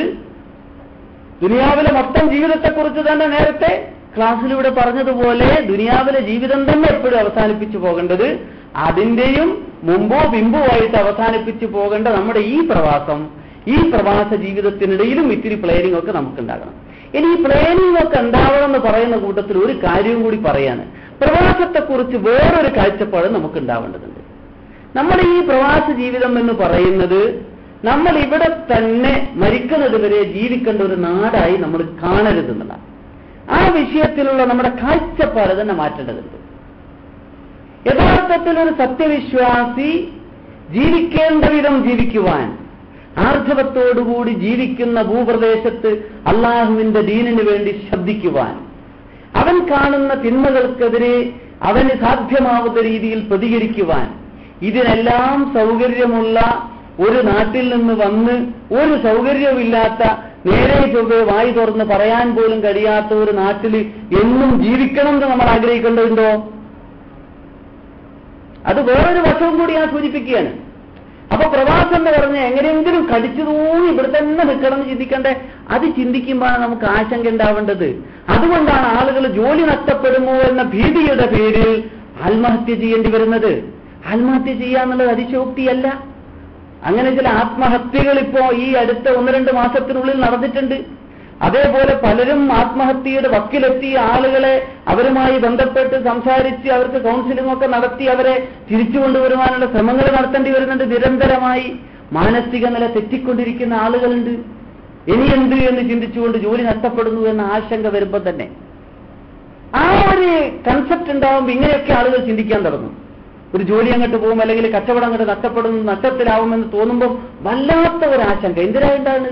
ദുനിയാവിലെ മൊത്തം ജീവിതത്തെക്കുറിച്ച് തന്നെ നേരത്തെ ക്ലാസ്സിലൂടെ പറഞ്ഞതുപോലെ ദുനിയാവിലെ ജീവിതം തന്നെ എപ്പോഴും അവസാനിപ്പിച്ചു പോകേണ്ടത് അതിന്റെയും മുമ്പോ പിമ്പോ ആയിട്ട് അവസാനിപ്പിച്ചു പോകേണ്ട നമ്മുടെ ഈ പ്രവാസം ഈ പ്രവാസ ജീവിതത്തിനിടയിലും ഇത്തിരി പ്ലാനിംഗ് ഒക്കെ നമുക്കുണ്ടാകണം ഇനി ഈ പ്ലാനിംഗ് ഒക്കെ ഉണ്ടാവണം എന്ന് പറയുന്ന കൂട്ടത്തിൽ ഒരു കാര്യവും കൂടി പറയാണ് പ്രവാസത്തെക്കുറിച്ച് വേറൊരു കാഴ്ചപ്പാട് നമുക്ക് ഉണ്ടാവേണ്ടതുണ്ട് നമ്മുടെ ഈ പ്രവാസ ജീവിതം എന്ന് പറയുന്നത് നമ്മൾ ഇവിടെ തന്നെ മരിക്കുന്നത് വരെ ജീവിക്കേണ്ട ഒരു നാടായി നമ്മൾ കാണരുതെന്നുള്ളതാണ് ആ വിഷയത്തിലുള്ള നമ്മുടെ കാഴ്ചപ്പാട് തന്നെ മാറ്റേണ്ടതുണ്ട് യഥാർത്ഥത്തിൽ ഒരു സത്യവിശ്വാസി ജീവിക്കേണ്ട വിധം ജീവിക്കുവാൻ ആർജവത്തോടുകൂടി ജീവിക്കുന്ന ഭൂപ്രദേശത്ത് അള്ളാഹുവിന്റെ ദീനിനു വേണ്ടി ശബ്ദിക്കുവാൻ അവൻ കാണുന്ന തിന്മകൾക്കെതിരെ അവന് സാധ്യമാവുന്ന രീതിയിൽ പ്രതികരിക്കുവാൻ ഇതിനെല്ലാം സൗകര്യമുള്ള ഒരു നാട്ടിൽ നിന്ന് വന്ന് ഒരു സൗകര്യമില്ലാത്ത നേരെ ചൊവ്വെ വായി തുറന്ന് പറയാൻ പോലും കഴിയാത്ത ഒരു നാട്ടിൽ എന്നും ജീവിക്കണം എന്ന് നമ്മൾ ആഗ്രഹിക്കേണ്ടതുണ്ടോ അത് വേറൊരു വശവും കൂടി ഞാൻ സൂചിപ്പിക്കുകയാണ് അപ്പൊ പ്രവാസം എന്ന് പറഞ്ഞ എങ്ങനെയെങ്കിലും കടിച്ചു തൂങ്ങി ഇവിടെ തന്നെ നിൽക്കണം എന്ന് ചിന്തിക്കണ്ടേ അത് ചിന്തിക്കുമ്പോഴാണ് നമുക്ക് ആശങ്ക ഉണ്ടാവേണ്ടത് അതുകൊണ്ടാണ് ആളുകൾ ജോലി നഷ്ടപ്പെടുമോ എന്ന ഭീതിയുടെ പേരിൽ ആത്മഹത്യ ചെയ്യേണ്ടി വരുന്നത് ആത്മഹത്യ ചെയ്യാന്നുള്ളത് അതിശോക്തിയല്ല അങ്ങനെ ചില ആത്മഹത്യകൾ ഇപ്പോ ഈ അടുത്ത ഒന്ന് രണ്ട് മാസത്തിനുള്ളിൽ നടന്നിട്ടുണ്ട് അതേപോലെ പലരും ആത്മഹത്യയുടെ വക്കിലെത്തിയ ആളുകളെ അവരുമായി ബന്ധപ്പെട്ട് സംസാരിച്ച് അവർക്ക് കൗൺസിലിംഗ് ഒക്കെ നടത്തി അവരെ തിരിച്ചു കൊണ്ടുവരുവാനുള്ള ശ്രമങ്ങൾ നടത്തേണ്ടി വരുന്നുണ്ട് നിരന്തരമായി മാനസിക നില തെറ്റിക്കൊണ്ടിരിക്കുന്ന ആളുകളുണ്ട് ഇനി എന്ത് എന്ന് ചിന്തിച്ചുകൊണ്ട് ജോലി നഷ്ടപ്പെടുന്നു എന്ന ആശങ്ക വരുമ്പോൾ തന്നെ ആ ഒരു കൺസെപ്റ്റ് ഉണ്ടാവുമ്പോൾ ഇങ്ങനെയൊക്കെ ആളുകൾ ചിന്തിക്കാൻ തുടങ്ങും ഒരു ജോലി അങ്ങോട്ട് പോകും അല്ലെങ്കിൽ കച്ചവടം അങ്ങോട്ട് നഷ്ടപ്പെടുന്നു നഷ്ടത്തിലാവുമെന്ന് തോന്നുമ്പോൾ വല്ലാത്ത ഒരു ആശങ്ക എന്തിനായിട്ടാണ്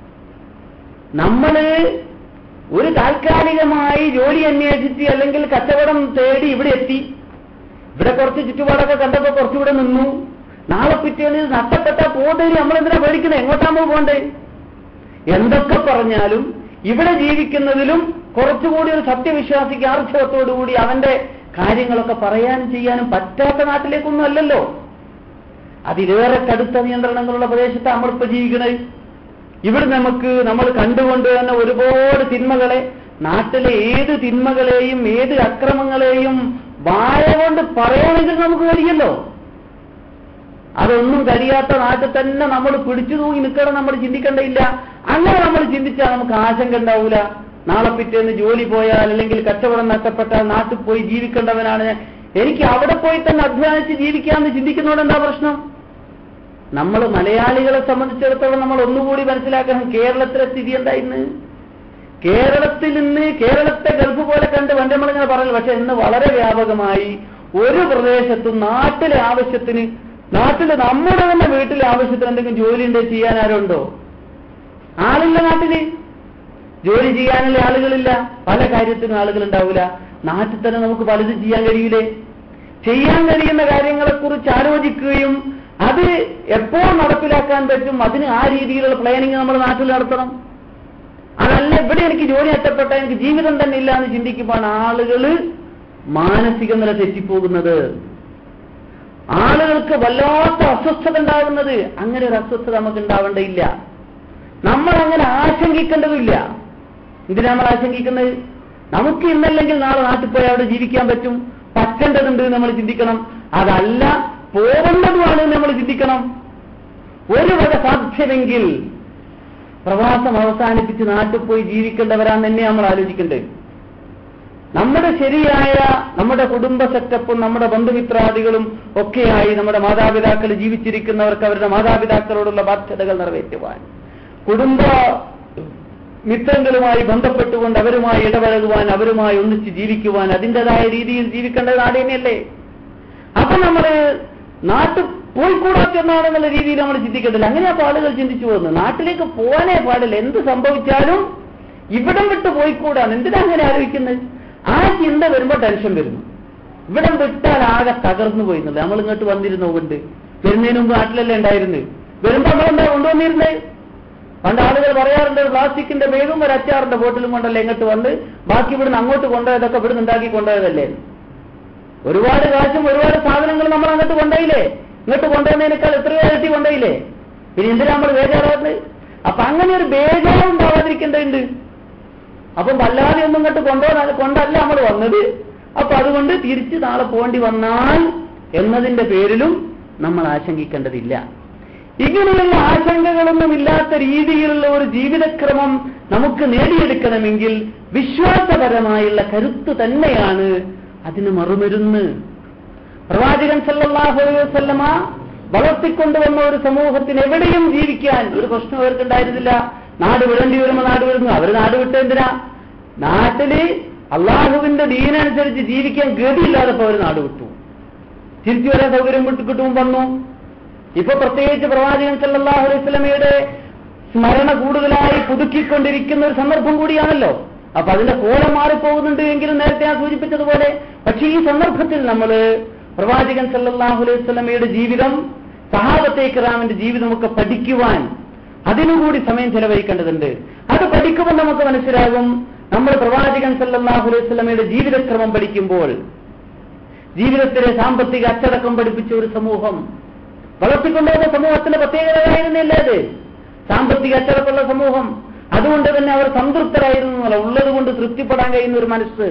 നമ്മള് ഒരു താൽക്കാലികമായി ജോലി അന്വേഷിച്ച് അല്ലെങ്കിൽ കച്ചവടം തേടി ഇവിടെ എത്തി ഇവിടെ കുറച്ച് ചുറ്റുപാടൊക്കെ കണ്ടപ്പോ കുറച്ചുകൂടെ നിന്നു നാളെ പിറ്റേന്ന് നഷ്ടപ്പെട്ട പോകുന്നതിന് നമ്മൾ എന്തിനാ പേടിക്കുന്നത് എങ്ങോട്ടാകുമ്പോ പോകണ്ടേ എന്തൊക്കെ പറഞ്ഞാലും ഇവിടെ ജീവിക്കുന്നതിലും കുറച്ചുകൂടി ഒരു സത്യവിശ്വാസിക്ക് ആർജവത്തോടുകൂടി അവന്റെ കാര്യങ്ങളൊക്കെ പറയാനും ചെയ്യാനും പറ്റാത്ത നാട്ടിലേക്കൊന്നും അല്ലല്ലോ അതിലേറെ കടുത്ത നിയന്ത്രണങ്ങളുള്ള പ്രദേശത്ത് നമ്മളിപ്പോ ജീവിക്കണത് ഇവിടെ നമുക്ക് നമ്മൾ കണ്ടുകൊണ്ട് തന്നെ ഒരുപാട് തിന്മകളെ നാട്ടിലെ ഏത് തിന്മകളെയും ഏത് അക്രമങ്ങളെയും വായ കൊണ്ട് പറയണമെങ്കിൽ നമുക്ക് കഴിയല്ലോ അതൊന്നും കഴിയാത്ത നാട്ടിൽ തന്നെ നമ്മൾ പിടിച്ചു തൂങ്ങി നിൽക്കണം നമ്മൾ ചിന്തിക്കേണ്ടയില്ല അങ്ങനെ നമ്മൾ ചിന്തിച്ചാൽ നമുക്ക് ആശങ്ക ഉണ്ടാവൂല നാളെ പിറ്റേന്ന് ജോലി പോയാൽ അല്ലെങ്കിൽ കച്ചവടം നഷ്ടപ്പെട്ടാൽ നാട്ടിൽ പോയി ജീവിക്കേണ്ടവനാണ് ഞാൻ. എനിക്ക് അവിടെ പോയി തന്നെ അധ്വാനിച്ച് ജീവിക്കാമെന്ന് ചിന്തിക്കുന്നതുകൊണ്ട് എന്താ പ്രശ്നം നമ്മൾ മലയാളികളെ സംബന്ധിച്ചിടത്തോളം നമ്മൾ ഒന്നുകൂടി മനസ്സിലാക്കണം കേരളത്തിലെ സ്ഥിതി എന്താ ഇന്ന് കേരളത്തിൽ നിന്ന് കേരളത്തെ ഗൾഫ് പോലെ കണ്ട് പണ്ട് നമ്മളിങ്ങനെ പറഞ്ഞു പക്ഷെ ഇന്ന് വളരെ വ്യാപകമായി ഒരു പ്രദേശത്തും നാട്ടിലെ ആവശ്യത്തിന് നാട്ടിൽ നമ്മുടെ തന്നെ വീട്ടിൽ ആവശ്യത്തിന് എന്തെങ്കിലും ജോലി ഉണ്ട് ചെയ്യാൻ ആരുണ്ടോ ആളില്ല നാട്ടില് ജോലി ചെയ്യാനുള്ള ആളുകളില്ല പല കാര്യത്തിനും ആളുകൾ ഉണ്ടാവില്ല നാട്ടിൽ തന്നെ നമുക്ക് പലതും ചെയ്യാൻ കഴിയില്ലേ ചെയ്യാൻ കഴിയുന്ന കാര്യങ്ങളെക്കുറിച്ച് ആലോചിക്കുകയും അത് എപ്പോൾ നടപ്പിലാക്കാൻ പറ്റും അതിന് ആ രീതിയിലുള്ള പ്ലാനിങ് നമ്മൾ നാട്ടിൽ നടത്തണം അതല്ല ഇവിടെ എനിക്ക് ജോലി നഷ്ടപ്പെട്ട എനിക്ക് ജീവിതം തന്നെ ഇല്ല എന്ന് ചിന്തിക്കുമ്പോഴാണ് ആളുകൾ മാനസിക നില തെറ്റിപ്പോകുന്നത് ആളുകൾക്ക് വല്ലാത്ത അസ്വസ്ഥത ഉണ്ടാകുന്നത് അങ്ങനെ ഒരു അസ്വസ്ഥത നമുക്ക് ഉണ്ടാവേണ്ടയില്ല നമ്മൾ അങ്ങനെ ആശങ്കിക്കേണ്ടതില്ല എന്തിനാ നമ്മൾ ആശങ്കിക്കുന്നത് നമുക്ക് ഇന്നല്ലെങ്കിൽ നാളെ നാട്ടിൽ പോയി അവിടെ ജീവിക്കാൻ പറ്റും പറ്റേണ്ടതുണ്ട് എന്ന് നമ്മൾ ചിന്തിക്കണം അതല്ല പോകേണ്ടതുമാണ് എന്ന് നമ്മൾ ചിന്തിക്കണം ഒരു വക സാധ്യമെങ്കിൽ പ്രവാസം അവസാനിപ്പിച്ച് നാട്ടിൽ പോയി ജീവിക്കേണ്ടവരാന്ന് തന്നെ നമ്മൾ ആലോചിക്കേണ്ടത് നമ്മുടെ ശരിയായ നമ്മുടെ കുടുംബ സെറ്റപ്പും നമ്മുടെ ബന്ധുമിത്രാദികളും ഒക്കെയായി നമ്മുടെ മാതാപിതാക്കൾ ജീവിച്ചിരിക്കുന്നവർക്ക് അവരുടെ മാതാപിതാക്കളോടുള്ള ബാധ്യതകൾ നിറവേറ്റുവാൻ കുടുംബ മിത്രങ്ങളുമായി ബന്ധപ്പെട്ടുകൊണ്ട് അവരുമായി ഇടപഴകുവാൻ അവരുമായി ഒന്നിച്ച് ജീവിക്കുവാൻ അതിൻ്റെതായ രീതിയിൽ ജീവിക്കേണ്ട നാട് തന്നെയല്ലേ അപ്പൊ നമ്മൾ നാട്ടിൽ പോയിക്കൂടാത്തെന്നാണെന്നുള്ള രീതിയിൽ നമ്മൾ ചിന്തിക്കേണ്ടതില്ല അങ്ങനെ അപ്പൊ ആളുകൾ ചിന്തിച്ചു പോകുന്നു നാട്ടിലേക്ക് പോകാനേ പാടില്ല എന്ത് സംഭവിച്ചാലും ഇവിടം വിട്ട് പോയിക്കൂടാണ് എന്തിനാ അങ്ങനെ ആലോചിക്കുന്നത് ആ ചിന്ത വരുമ്പോൾ ടെൻഷൻ വരുന്നു ഇവിടം വിട്ടാൽ ആകെ തകർന്നു പോയിരുന്നത് നമ്മൾ ഇങ്ങോട്ട് വന്നിരുന്നു കൊണ്ട് വരുന്നതിന് മുമ്പ് നാട്ടിലല്ലേ ഉണ്ടായിരുന്നു വരുമ്പോ നമ്മളെന്താ കൊണ്ടുവന്നിരുന്നത് പണ്ട് ആളുകൾ പറയാറുണ്ട് ഒരു പ്ലാസ്റ്റിക്കിന്റെ ബാഗും ഒരു അച്ചാറിന്റെ ബോട്ടിലും കൊണ്ടല്ലേ ഇങ്ങോട്ട് വന്ന് ബാക്കി ഇവിടുന്ന് അങ്ങോട്ട് കൊണ്ടുപോയതൊക്കെ ഇവിടുന്ന് ഉണ്ടാക്കി കൊണ്ടുപോയതല്ലേ ഒരുപാട് കാശും ഒരുപാട് സാധനങ്ങൾ നമ്മൾ അങ്ങോട്ട് കൊണ്ടുപോയില്ലേ ഇങ്ങോട്ട് കൊണ്ടുവന്നതിനേക്കാൾ എത്രയോ ഇരട്ടി കൊണ്ടുപോയില്ലേ പിന്നെ എന്തിനാ നമ്മൾ ബേജാറാകുന്നത് അപ്പൊ അങ്ങനെ ഒരു ബേജാറും ഉണ്ടാവാതിരിക്കേണ്ടതുണ്ട് അപ്പം വല്ലാതെ ഒന്നും ഇങ്ങോട്ട് കൊണ്ടുപോകാൻ കൊണ്ടല്ല നമ്മൾ വന്നത് അപ്പൊ അതുകൊണ്ട് തിരിച്ച് നാളെ പോകേണ്ടി വന്നാൽ എന്നതിന്റെ പേരിലും നമ്മൾ ആശങ്കിക്കേണ്ടതില്ല ഇങ്ങനെയുള്ള ആശങ്കകളൊന്നും ഇല്ലാത്ത രീതിയിലുള്ള ഒരു ജീവിതക്രമം നമുക്ക് നേടിയെടുക്കണമെങ്കിൽ വിശ്വാസപരമായുള്ള കരുത്ത് തന്നെയാണ് അതിന് മറുമരുന്ന് പ്രവാചകൻ സല്ലല്ലാഹു അലൈഹി വസല്ലമ വളർത്തിക്കൊണ്ടുവന്ന ഒരു സമൂഹത്തിന് എവിടെയും ജീവിക്കാൻ ഒരു പ്രശ്നം അവർക്കുണ്ടായിരുന്നില്ല നാട് വിടേണ്ടി വരുമ്പോൾ നാട് വിടുന്നു അവർ നാട് വിട്ട എന്തിനാ നാട്ടില് അള്ളാഹുവിന്റെ ദീനനുസരിച്ച് ജീവിക്കാൻ ഗതിയില്ലാതെ അവർ നാട് വിട്ടു തിരിച്ചു വരാൻ സൗകര്യം വിട്ടു കിട്ടും വന്നു ഇപ്പൊ പ്രത്യേകിച്ച് പ്രവാചകൻ സല്ലല്ലാഹു അലൈഹി വസല്ലമയുടെ സ്മരണ കൂടുതലായി പുതുക്കിക്കൊണ്ടിരിക്കുന്ന ഒരു സന്ദർഭം കൂടിയാണല്ലോ അപ്പൊ അതിന്റെ കോലം മാറിപ്പോകുന്നുണ്ട് എങ്കിലും നേരത്തെ ഞാൻ സൂചിപ്പിച്ചതുപോലെ പക്ഷേ ഈ സന്ദർഭത്തിൽ നമ്മൾ പ്രവാചകൻ സല്ലല്ലാഹു അലൈഹി വസല്ലമയുടെ ജീവിതം സഹാബത്തെ കിറാമിന്റെ ജീവിതമൊക്കെ പഠിക്കുവാൻ അതിനുകൂടി സമയം ചെലവഴിക്കേണ്ടതുണ്ട് അത് പഠിക്കുമ്പോൾ നമുക്ക് മനസ്സിലാകും നമ്മൾ പ്രവാചകൻ സല്ലല്ലാഹു അലൈഹി വസല്ലമയുടെ ജീവിതക്രമം പഠിക്കുമ്പോൾ ജീവിതത്തിലെ സാമ്പത്തിക അച്ചടക്കം പഠിപ്പിച്ച ഒരു സമൂഹം വളർത്തിക്കൊണ്ടുവന്ന സമൂഹത്തിന്റെ പ്രത്യേകതയായിരുന്നില്ല അത് സാമ്പത്തിക അച്ചടക്കമുള്ള സമൂഹം അതുകൊണ്ട് തന്നെ അവർ സംതൃപ്തരായിരുന്നു ഉള്ളത് കൊണ്ട് തൃപ്തിപ്പെടാൻ കഴിയുന്ന ഒരു മനസ്സ്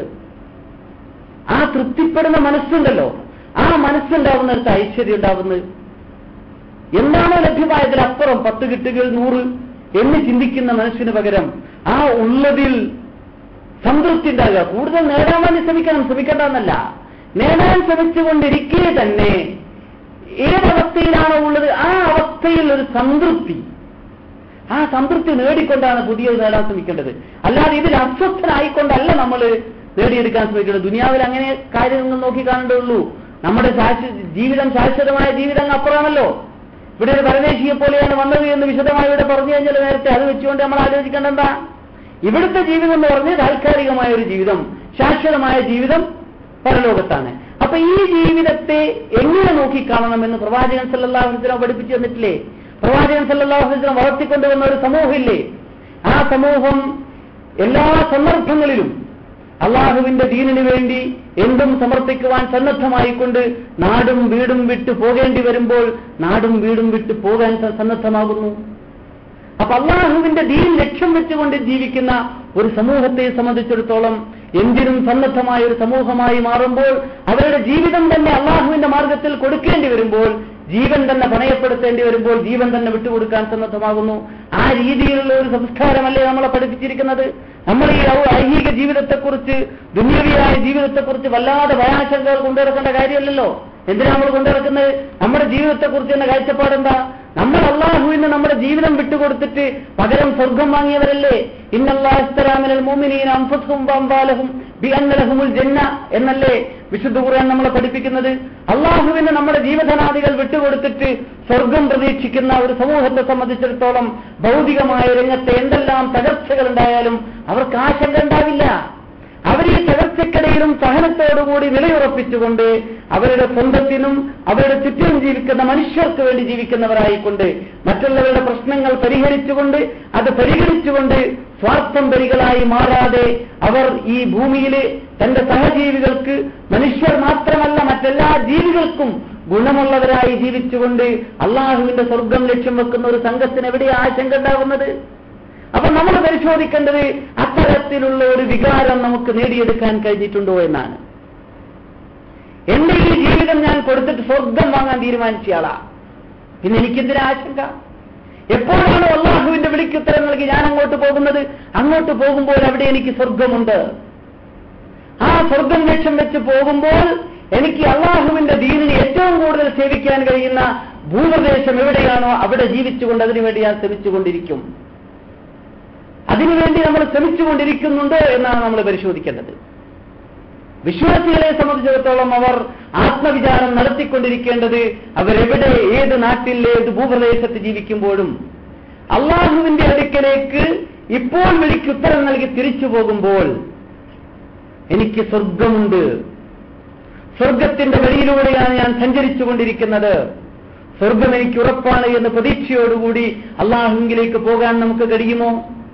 ആ തൃപ്തിപ്പെടുന്ന മനസ്സുണ്ടല്ലോ ആ മനസ്സുണ്ടാവുന്നിടത്ത് ഐശ്വര്യം ഉണ്ടാവുന്നത് എന്താണോ ലഭ്യമായതിലപ്പുറം പത്ത് കിട്ടുകൾ നൂറ് എന്ന് ചിന്തിക്കുന്ന മനസ്സിന് പകരം ആ ഉള്ളതിൽ സംതൃപ്തി ഉണ്ടാകുക കൂടുതൽ നേടാൻ വേണ്ടി ശ്രമിക്കണം ശ്രമിക്കേണ്ടെന്നല്ല നേടാൻ ശ്രമിച്ചുകൊണ്ടിരിക്കെ തന്നെ ഏതവസ്ഥയിലാണോ ഉള്ളത് ആ അവസ്ഥയിൽ ഒരു സംതൃപ്തി ആ സംതൃപ്തി നേടിക്കൊണ്ടാണ് പുതിയത് നേടാൻ ശ്രമിക്കേണ്ടത് അല്ലാതെ ഇതിൽ അസ്വസ്ഥനായിക്കൊണ്ടല്ല നമ്മൾ നേടിയെടുക്കാൻ ശ്രമിക്കുന്നത് ദുനിയാവിൽ അങ്ങനെ കാര്യങ്ങൾ നോക്കി കാണേണ്ടതുള്ളൂ നമ്മുടെ ശാശ്വ ജീവിതം ശാശ്വതമായ ജീവിതം അപ്പുറമാണല്ലോ ഇവിടെ ഒരു പരദേശിയെ പോലെയാണ് വന്നത് എന്ന് വിശദമായി ഇവിടെ പറഞ്ഞു കഴിഞ്ഞാൽ നേരത്തെ അത് വെച്ചുകൊണ്ട് നമ്മൾ ആലോചിക്കേണ്ട എന്താ ഇവിടുത്തെ ജീവിതം എന്ന് പറഞ്ഞ് താൽക്കാലികമായ ഒരു ജീവിതം ശാശ്വതമായ ജീവിതം പരലോകത്താണ് അപ്പൊ ഈ ജീവിതത്തെ എങ്ങനെ നോക്കിക്കാണണമെന്ന് പ്രവാചകൻ സല്ലല്ലാഹു അലൈഹി വസല്ലം പഠിപ്പിച്ചു തന്നിട്ടില്ലേ പ്രവാചകൻ സല്ലല്ലാഹു അലൈഹി വസല്ലം വളർത്തിക്കൊണ്ടുവന്ന ഒരു സമൂഹമില്ലേ ആ സമൂഹം എല്ലാ സന്ദർഭങ്ങളിലും അള്ളാഹുവിന്റെ ദീനിനു വേണ്ടി എന്തും സമർപ്പിക്കുവാൻ സന്നദ്ധമായിക്കൊണ്ട് നാടും വീടും വിട്ടു പോകേണ്ടി വരുമ്പോൾ നാടും വീടും വിട്ടു പോകാൻ സ- സന്നദ്ധമാകുന്നു അപ്പൊ അള്ളാഹുവിന്റെ ദീൻ ലക്ഷ്യം വെച്ചുകൊണ്ട് ജീവിക്കുന്ന ഒരു സമൂഹത്തെ സംബന്ധിച്ചിടത്തോളം എന്തിനും സന്നദ്ധമായ ഒരു സമൂഹമായി മാറുമ്പോൾ അവരുടെ ജീവിതം തന്നെ അള്ളാഹുവിന്റെ മാർഗത്തിൽ കൊടുക്കേണ്ടി വരുമ്പോൾ ജീവൻ തന്നെ പണയപ്പെടുത്തേണ്ടി വരുമ്പോൾ ജീവൻ തന്നെ വിട്ടുകൊടുക്കാൻ സന്നദ്ധമാകുന്നു ആ രീതിയിലുള്ള ഒരു സംസ്കാരമല്ലേ നമ്മളെ പഠിപ്പിച്ചിരിക്കുന്നത് നമ്മൾ ഈ ഔ- ഐഹിക ജീവിതത്തെക്കുറിച്ച് ദുന്യവിയായ ജീവിതത്തെക്കുറിച്ച് വല്ലാതെ ഭയാശങ്കകൾ കൊണ്ടുനടക്കേണ്ട കാര്യമല്ലല്ലോ എന്തിനാ നമ്മൾ കൊണ്ടിറക്കുന്നത് നമ്മുടെ ജീവിതത്തെക്കുറിച്ച് തന്നെ കാഴ്ചപ്പാടെന്താ നമ്മൾ അള്ളാഹുവിന് നമ്മുടെ ജീവിതം വിട്ടുകൊടുത്തിട്ട് പകരം സ്വർഗം വാങ്ങിയവരല്ലേ ഇന്നല്ലാസ്തരാമിനൽ മോമിനീൻ അംഫസും വമ്പാലഹും ബിഅന്നലഹുമുൽ ജന്ന എന്നല്ലേ വിശുദ്ധ ഖുർആൻ നമ്മളെ പഠിപ്പിക്കുന്നത് അള്ളാഹുവിന് നമ്മുടെ ജീവധനാദികൾ വിട്ടുകൊടുത്തിട്ട് സ്വർഗം പ്രതീക്ഷിക്കുന്ന ഒരു സമൂഹത്തെ സംബന്ധിച്ചിടത്തോളം ഭൗതികമായ രംഗത്തെ എന്തെല്ലാം തകർച്ചകൾ ഉണ്ടായാലും അവർക്ക് ആശങ്ക ഉണ്ടാവില്ല അവർ ഈ തകർച്ചക്കിടയിലും സഹനത്തോടുകൂടി നിലയുറപ്പിച്ചുകൊണ്ട് അവരുടെ സ്വന്തത്തിനും അവരുടെ ചുറ്റിലും ജീവിക്കുന്ന മനുഷ്യർക്ക് വേണ്ടി ജീവിക്കുന്നവരായിക്കൊണ്ട് മറ്റുള്ളവരുടെ പ്രശ്നങ്ങൾ പരിഹരിച്ചുകൊണ്ട് അത് പരിഹരിച്ചുകൊണ്ട് സ്വാർത്ഥം പരികളായി മാറാതെ അവർ ഈ ഭൂമിയിൽ തന്റെ സഹജീവികൾക്ക് മനുഷ്യർ മാത്രമല്ല മറ്റെല്ലാ ജീവികൾക്കും ഗുണമുള്ളവരായി ജീവിച്ചുകൊണ്ട് അള്ളാഹുവിന്റെ സ്വർഗം ലക്ഷ്യം വെക്കുന്ന ഒരു സംഘത്തിന് എവിടെയാ ആശങ്ക ഉണ്ടാകുന്നത് അപ്പൊ നമ്മൾ പരിശോധിക്കേണ്ടത് അത്തരത്തിലുള്ള ഒരു വികാരം നമുക്ക് നേടിയെടുക്കാൻ കഴിഞ്ഞിട്ടുണ്ടോ എന്നാണ് എന്റെ ഈ ജീവിതം ഞാൻ കൊടുത്തിട്ട് സ്വർഗം വാങ്ങാൻ തീരുമാനിച്ചയാളാ പിന്നെ എനിക്കെന്തിനാ ആശങ്ക എപ്പോഴാണോ അള്ളാഹുവിന്റെ വിളിക്കുത്തരം നൽകി ഞാൻ അങ്ങോട്ട് പോകുന്നത് അങ്ങോട്ട് പോകുമ്പോൾ അവിടെ എനിക്ക് സ്വർഗമുണ്ട് ആ സ്വർഗം ലക്ഷ്യം വെച്ച് പോകുമ്പോൾ എനിക്ക് അള്ളാഹുവിന്റെ ദീനിനെ ഏറ്റവും കൂടുതൽ സേവിക്കാൻ കഴിയുന്ന ഭൂപ്രദേശം എവിടെയാണോ അവിടെ ജീവിച്ചുകൊണ്ട് അതിനുവേണ്ടി ഞാൻ ശ്രമിച്ചുകൊണ്ടിരിക്കും അതിനുവേണ്ടി നമ്മൾ ശ്രമിച്ചുകൊണ്ടിരിക്കുന്നുണ്ടോ എന്നാണ് നമ്മൾ പരിശോധിക്കേണ്ടത് വിശ്വാസികളെ സംബന്ധിച്ചിടത്തോളം അവർ ആത്മവിചാരം നടത്തിക്കൊണ്ടിരിക്കേണ്ടത് അവരെവിടെ ഏത് നാട്ടിൽ ഏത് ഭൂപ്രദേശത്ത് ജീവിക്കുമ്പോഴും അള്ളാഹുവിന്റെ അടുക്കലേക്ക് ഇപ്പോൾ വിളിക്ക് ഉത്തരം നൽകി തിരിച്ചു പോകുമ്പോൾ എനിക്ക് സ്വർഗമുണ്ട് സ്വർഗത്തിന്റെ വഴിയിലൂടെയാണ് ഞാൻ സഞ്ചരിച്ചുകൊണ്ടിരിക്കുന്നത് സ്വർഗം എനിക്ക് ഉറപ്പാണ് എന്ന് പ്രതീക്ഷയോടുകൂടി അള്ളാഹുവിലേക്ക് പോകാൻ നമുക്ക് കഴിയുമോ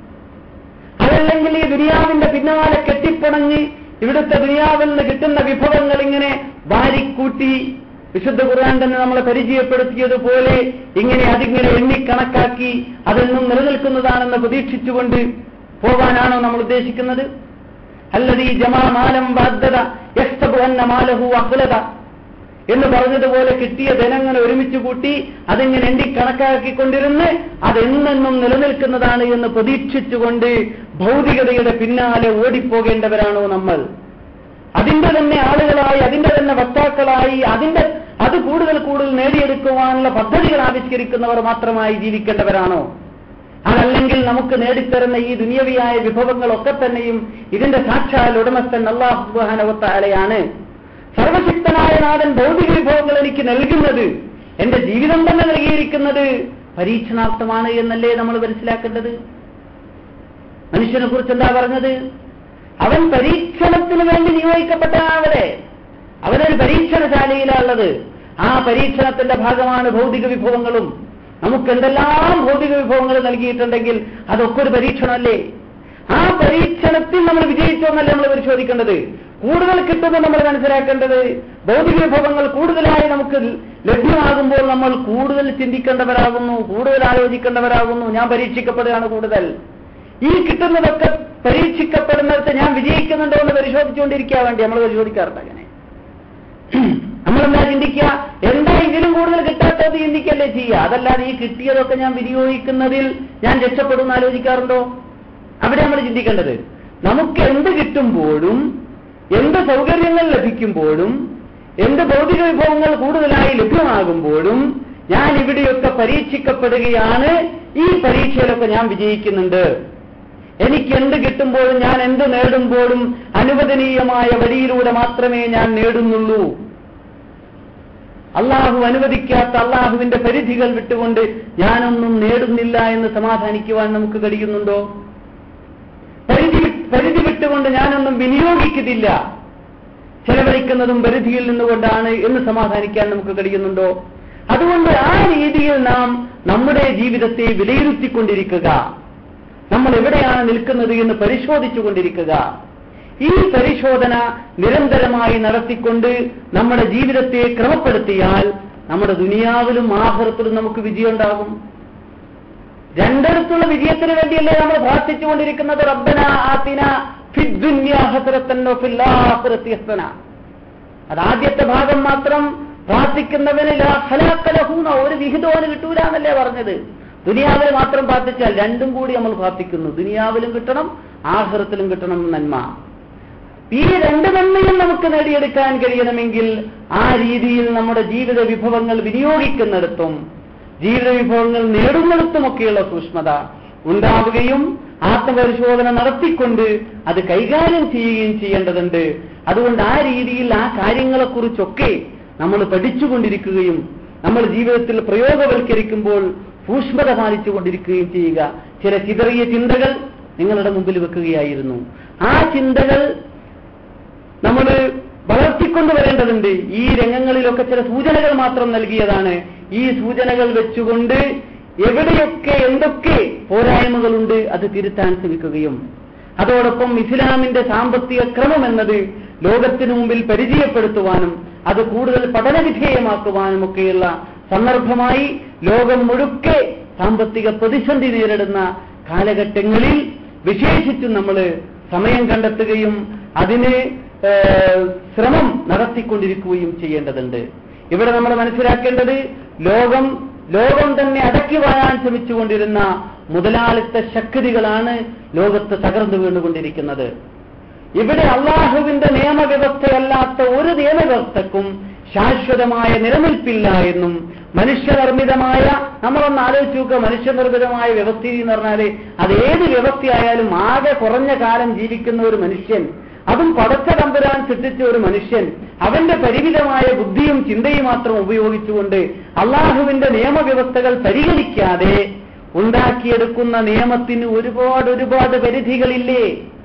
അതല്ലെങ്കിൽ ഈ ദുനിയാവിന്റെ പിന്നാലെ കെട്ടിപ്പണഞ്ഞ് ഇവിടുത്തെ ദുനിയാവിൽ നിന്ന് കിട്ടുന്ന വിഭവങ്ങൾ ഇങ്ങനെ വാരിക്കൂട്ടി വിശുദ്ധ ഖുർആൻ തന്നെ നമ്മളെ പരിചയപ്പെടുത്തിയതുപോലെ ഇങ്ങനെ അതിങ്ങനെ എണ്ണിക്കണക്കാക്കി അതെന്നും നിലനിൽക്കുന്നതാണെന്ന് പ്രതീക്ഷിച്ചുകൊണ്ട് പോകാനാണോ നമ്മൾ ഉദ്ദേശിക്കുന്നത് അല്ലത് ഈ ജമാ മാലം ബാധ്യത യസ്തബു അന്ന മാലഹു അഹ്ലത എന്ന് പറഞ്ഞതുപോലെ കിട്ടിയ ധനങ്ങനെ ഒരുമിച്ച് കൂട്ടി അതിങ്ങനെ എണ്ണി കണക്കാക്കിക്കൊണ്ടിരുന്ന് അതെന്നെന്നും നിലനിൽക്കുന്നതാണ് എന്ന് പ്രതീക്ഷിച്ചുകൊണ്ട് ഭൗതികതയുടെ പിന്നാലെ ഓടിപ്പോകേണ്ടവരാണോ നമ്മൾ അതിന്റെ തന്നെ ആളുകളായി അതിന്റെ തന്നെ വക്താക്കളായി അതിന്റെ അത് കൂടുതൽ കൂടുതൽ നേടിയെടുക്കുവാനുള്ള പദ്ധതികൾ ആവിഷ്കരിക്കുന്നവർ മാത്രമായി ജീവിക്കേണ്ടവരാണോ അതല്ലെങ്കിൽ നമുക്ക് നേടിത്തരുന്ന ഈ ദുനിയവിയായ വിഭവങ്ങളൊക്കെ തന്നെയും ഇതിന്റെ സാക്ഷാൽ ഉടമസ്ഥൻ അള്ളാഹു സുബാനവത്താലയാണ് സർവശക്തനായ നാഥൻ ഭൗതിക വിഭവങ്ങൾ എനിക്ക് നൽകുന്നത് എന്റെ ജീവിതം തന്നെ നൽകിയിരിക്കുന്നത് പരീക്ഷണാർത്ഥമാണ് എന്നല്ലേ നമ്മൾ മനസ്സിലാക്കേണ്ടത് മനുഷ്യനെ കുറിച്ച് എന്താ പറഞ്ഞത് അവൻ പരീക്ഷണത്തിന് വേണ്ടി നിയോഗിക്കപ്പെട്ടവരെ അവനൊരു പരീക്ഷണശാലയിലുള്ളത് ആ പരീക്ഷണത്തിന്റെ ഭാഗമാണ് ഭൗതിക വിഭവങ്ങളും നമുക്ക് എന്തെല്ലാം ഭൗതിക വിഭവങ്ങൾ നൽകിയിട്ടുണ്ടെങ്കിൽ അതൊക്കെ ഒരു പരീക്ഷണമല്ലേ ആ പരീക്ഷണത്തിൽ നമ്മൾ വിജയിച്ചോന്നല്ലേ നമ്മൾ പരിശോധിക്കേണ്ടത് കൂടുതൽ കിട്ടുമ്പോൾ നമ്മൾ മനസ്സിലാക്കേണ്ടത് ഭൗതിക വിഭവങ്ങൾ കൂടുതലായി നമുക്ക് ലഭ്യമാകുമ്പോൾ നമ്മൾ കൂടുതൽ ചിന്തിക്കേണ്ടവരാകുന്നു കൂടുതൽ ആലോചിക്കേണ്ടവരാകുന്നു ഞാൻ പരീക്ഷിക്കപ്പെടുകയാണ് കൂടുതൽ ഈ കിട്ടുന്നതൊക്കെ പരീക്ഷിക്കപ്പെടുന്നിടത്ത് ഞാൻ വിജയിക്കുന്നുണ്ടോ എന്ന് പരിശോധിച്ചുകൊണ്ടിരിക്കാൻ വേണ്ടി നമ്മൾ പരിശോധിക്കാറുണ്ട് അങ്ങനെ നമ്മളെന്താ ചിന്തിക്കുക എന്താ ഇതിലും കൂടുതൽ കിട്ടാത്തത് ചിന്തിക്കല്ലേ ചെയ്യുക അതല്ലാതെ ഈ കിട്ടിയതൊക്കെ ഞാൻ വിനിയോഗിക്കുന്നതിൽ ഞാൻ രക്ഷപ്പെടുമെന്ന് ആലോചിക്കാറുണ്ടോ അവിടെ നമ്മൾ ചിന്തിക്കേണ്ടത് നമുക്ക് എന്ത് കിട്ടുമ്പോഴും എന്ത് സൗകര്യങ്ങൾ ലഭിക്കുമ്പോഴും എന്ത് ഭൗതിക വിഭവങ്ങൾ കൂടുതലായി ലഭ്യമാകുമ്പോഴും ഞാൻ ഇവിടെയൊക്കെ പരീക്ഷിക്കപ്പെടുകയാണ് ഈ പരീക്ഷയിലൊക്കെ ഞാൻ വിജയിക്കുന്നുണ്ട് എനിക്ക് എന്ത് കിട്ടുമ്പോഴും ഞാൻ എന്ത് നേടുമ്പോഴും അനുവദനീയമായ വഴിയിലൂടെ മാത്രമേ ഞാൻ നേടുന്നുള്ളൂ അള്ളാഹു അനുവദിക്കാത്ത അള്ളാഹുവിന്റെ പരിധികൾ വിട്ടുകൊണ്ട് ഞാനൊന്നും നേടുന്നില്ല എന്ന് സമാധാനിക്കുവാൻ നമുക്ക് കഴിയുന്നുണ്ടോ പരിധി പരിധി വിട്ടുകൊണ്ട് ഞാനൊന്നും വിനിയോഗിക്കുന്നില്ല ചെലവഴിക്കുന്നതും പരിധിയിൽ നിന്നുകൊണ്ടാണ് എന്ന് സമാധാനിക്കാൻ നമുക്ക് കഴിയുന്നുണ്ടോ അതുകൊണ്ട് ആ രീതിയിൽ നാം നമ്മുടെ ജീവിതത്തെ വിലയിരുത്തിക്കൊണ്ടിരിക്കുക നമ്മൾ എവിടെയാണ് നിൽക്കുന്നത് എന്ന് പരിശോധിച്ചുകൊണ്ടിരിക്കുക ഈ പരിശോധന നിരന്തരമായി നടത്തിക്കൊണ്ട് നമ്മുടെ ജീവിതത്തെ ക്രമപ്പെടുത്തിയാൽ നമ്മുടെ ദുനിയാവിലും ആഹൃത്തിലും നമുക്ക് വിജയം ഉണ്ടാകും രണ്ടിടത്തുള്ള വിജയത്തിന് വേണ്ടിയല്ലേ നമ്മൾ പ്രാർത്ഥിച്ചുകൊണ്ടിരിക്കുന്നത് റബ്ബന ആത്തിന ഫിദ്ദുന്യാഹസരത്തന്നോ ഫില്ലാഹുറത്തി ഹസന അത് ആദ്യത്തെ ഭാഗം മാത്രം പ്രാർത്ഥിക്കുന്നവന് ലാ ഖലാഖ ലഹൂന ഒരു വിഹിതോന് കിട്ടൂല എന്നല്ലേ പറഞ്ഞത് ദുനിയാവിൽ മാത്രം പ്രാർത്ഥിച്ചാൽ രണ്ടും കൂടി നമ്മൾ പ്രാർത്ഥിക്കുന്നു ദുനിയാവിലും കിട്ടണം ആഹ്റത്തിലും കിട്ടണം നന്മ ഈ രണ്ട് നന്മയും നമുക്ക് നേടിയെടുക്കാൻ കഴിയണമെങ്കിൽ ആ രീതിയിൽ നമ്മുടെ ജീവിത വിഭവങ്ങൾ വിനിയോഗിക്കുന്നിടത്തും ജീവിത വിഭവങ്ങൾ നേടുന്നിടത്തുമൊക്കെയുള്ള സൂക്ഷ്മത ഉണ്ടാവുകയും ആത്മപരിശോധന നടത്തിക്കൊണ്ട് അത് കൈകാര്യം ചെയ്യുകയും ചെയ്യേണ്ടതുണ്ട് അതുകൊണ്ട് ആ രീതിയിൽ ആ കാര്യങ്ങളെക്കുറിച്ചൊക്കെ നമ്മൾ പഠിച്ചുകൊണ്ടിരിക്കുകയും നമ്മൾ ജീവിതത്തിൽ പ്രയോഗവൽക്കരിക്കുമ്പോൾ സൂക്ഷ്മത പാലിച്ചുകൊണ്ടിരിക്കുകയും ചെയ്യുക ചില ചിതറിയ ചിന്തകൾ നിങ്ങളുടെ മുമ്പിൽ വെക്കുകയായിരുന്നു ആ ചിന്തകൾ നമ്മൾ വളർത്തിക്കൊണ്ടുവരേണ്ടതുണ്ട് ഈ രംഗങ്ങളിലൊക്കെ ചില സൂചനകൾ മാത്രം നൽകിയതാണ് ഈ സൂചനകൾ വെച്ചുകൊണ്ട് എവിടെയൊക്കെ എന്തൊക്കെ പോരായ്മകളുണ്ട് അത് തിരുത്താൻ ശ്രമിക്കുകയും അതോടൊപ്പം ഇസ്ലാമിന്റെ സാമ്പത്തിക ക്രമം എന്നത് ലോകത്തിനു മുമ്പിൽ പരിചയപ്പെടുത്തുവാനും അത് കൂടുതൽ പഠനവിധേയമാക്കുവാനും ഒക്കെയുള്ള സന്ദർഭമായി ലോകം മുഴുക്കെ സാമ്പത്തിക പ്രതിസന്ധി നേരിടുന്ന കാലഘട്ടങ്ങളിൽ വിശേഷിച്ചും നമ്മൾ സമയം കണ്ടെത്തുകയും അതിന് ഏഹ്, ശ്രമം നടത്തിക്കൊണ്ടിരിക്കുകയും ചെയ്യേണ്ടതുണ്ട് ഇവിടെ നമ്മൾ മനസ്സിലാക്കേണ്ടത് ലോകം ലോകം തന്നെ അടക്കി വാഴാൻ ശ്രമിച്ചുകൊണ്ടിരുന്ന മുതലാളിത്ത ശക്തികളാണ് ലോകത്ത് തകർന്നു വീണുകൊണ്ടിരിക്കുന്നത് ഇവിടെ അള്ളാഹുവിന്റെ നിയമവ്യവസ്ഥയല്ലാത്ത ഒരു നിയമവ്യവസ്ഥക്കും ശാശ്വതമായ നിലനിൽപ്പില്ല എന്നും മനുഷ്യനിർമ്മിതമായ നമ്മളൊന്ന് ആലോചിച്ച് നോക്കുക മനുഷ്യനിർമ്മിതമായ വ്യവസ്ഥ എന്ന് പറഞ്ഞാല് അത് ഏത് വ്യവസ്ഥയായാലും ആകെ കുറഞ്ഞ കാലം ജീവിക്കുന്ന ഒരു മനുഷ്യൻ അതും പടച്ച തമ്പുരാൻ സൃഷ്ടിച്ച ഒരു മനുഷ്യൻ അവന്റെ പരിമിതമായ ബുദ്ധിയും ചിന്തയും മാത്രം ഉപയോഗിച്ചുകൊണ്ട് അള്ളാഹുവിന്റെ നിയമവ്യവസ്ഥകൾ പരിഗണിക്കാതെ ഉണ്ടാക്കിയെടുക്കുന്ന നിയമത്തിന് ഒരുപാട് ഒരുപാട് പരിധികളില്ലേ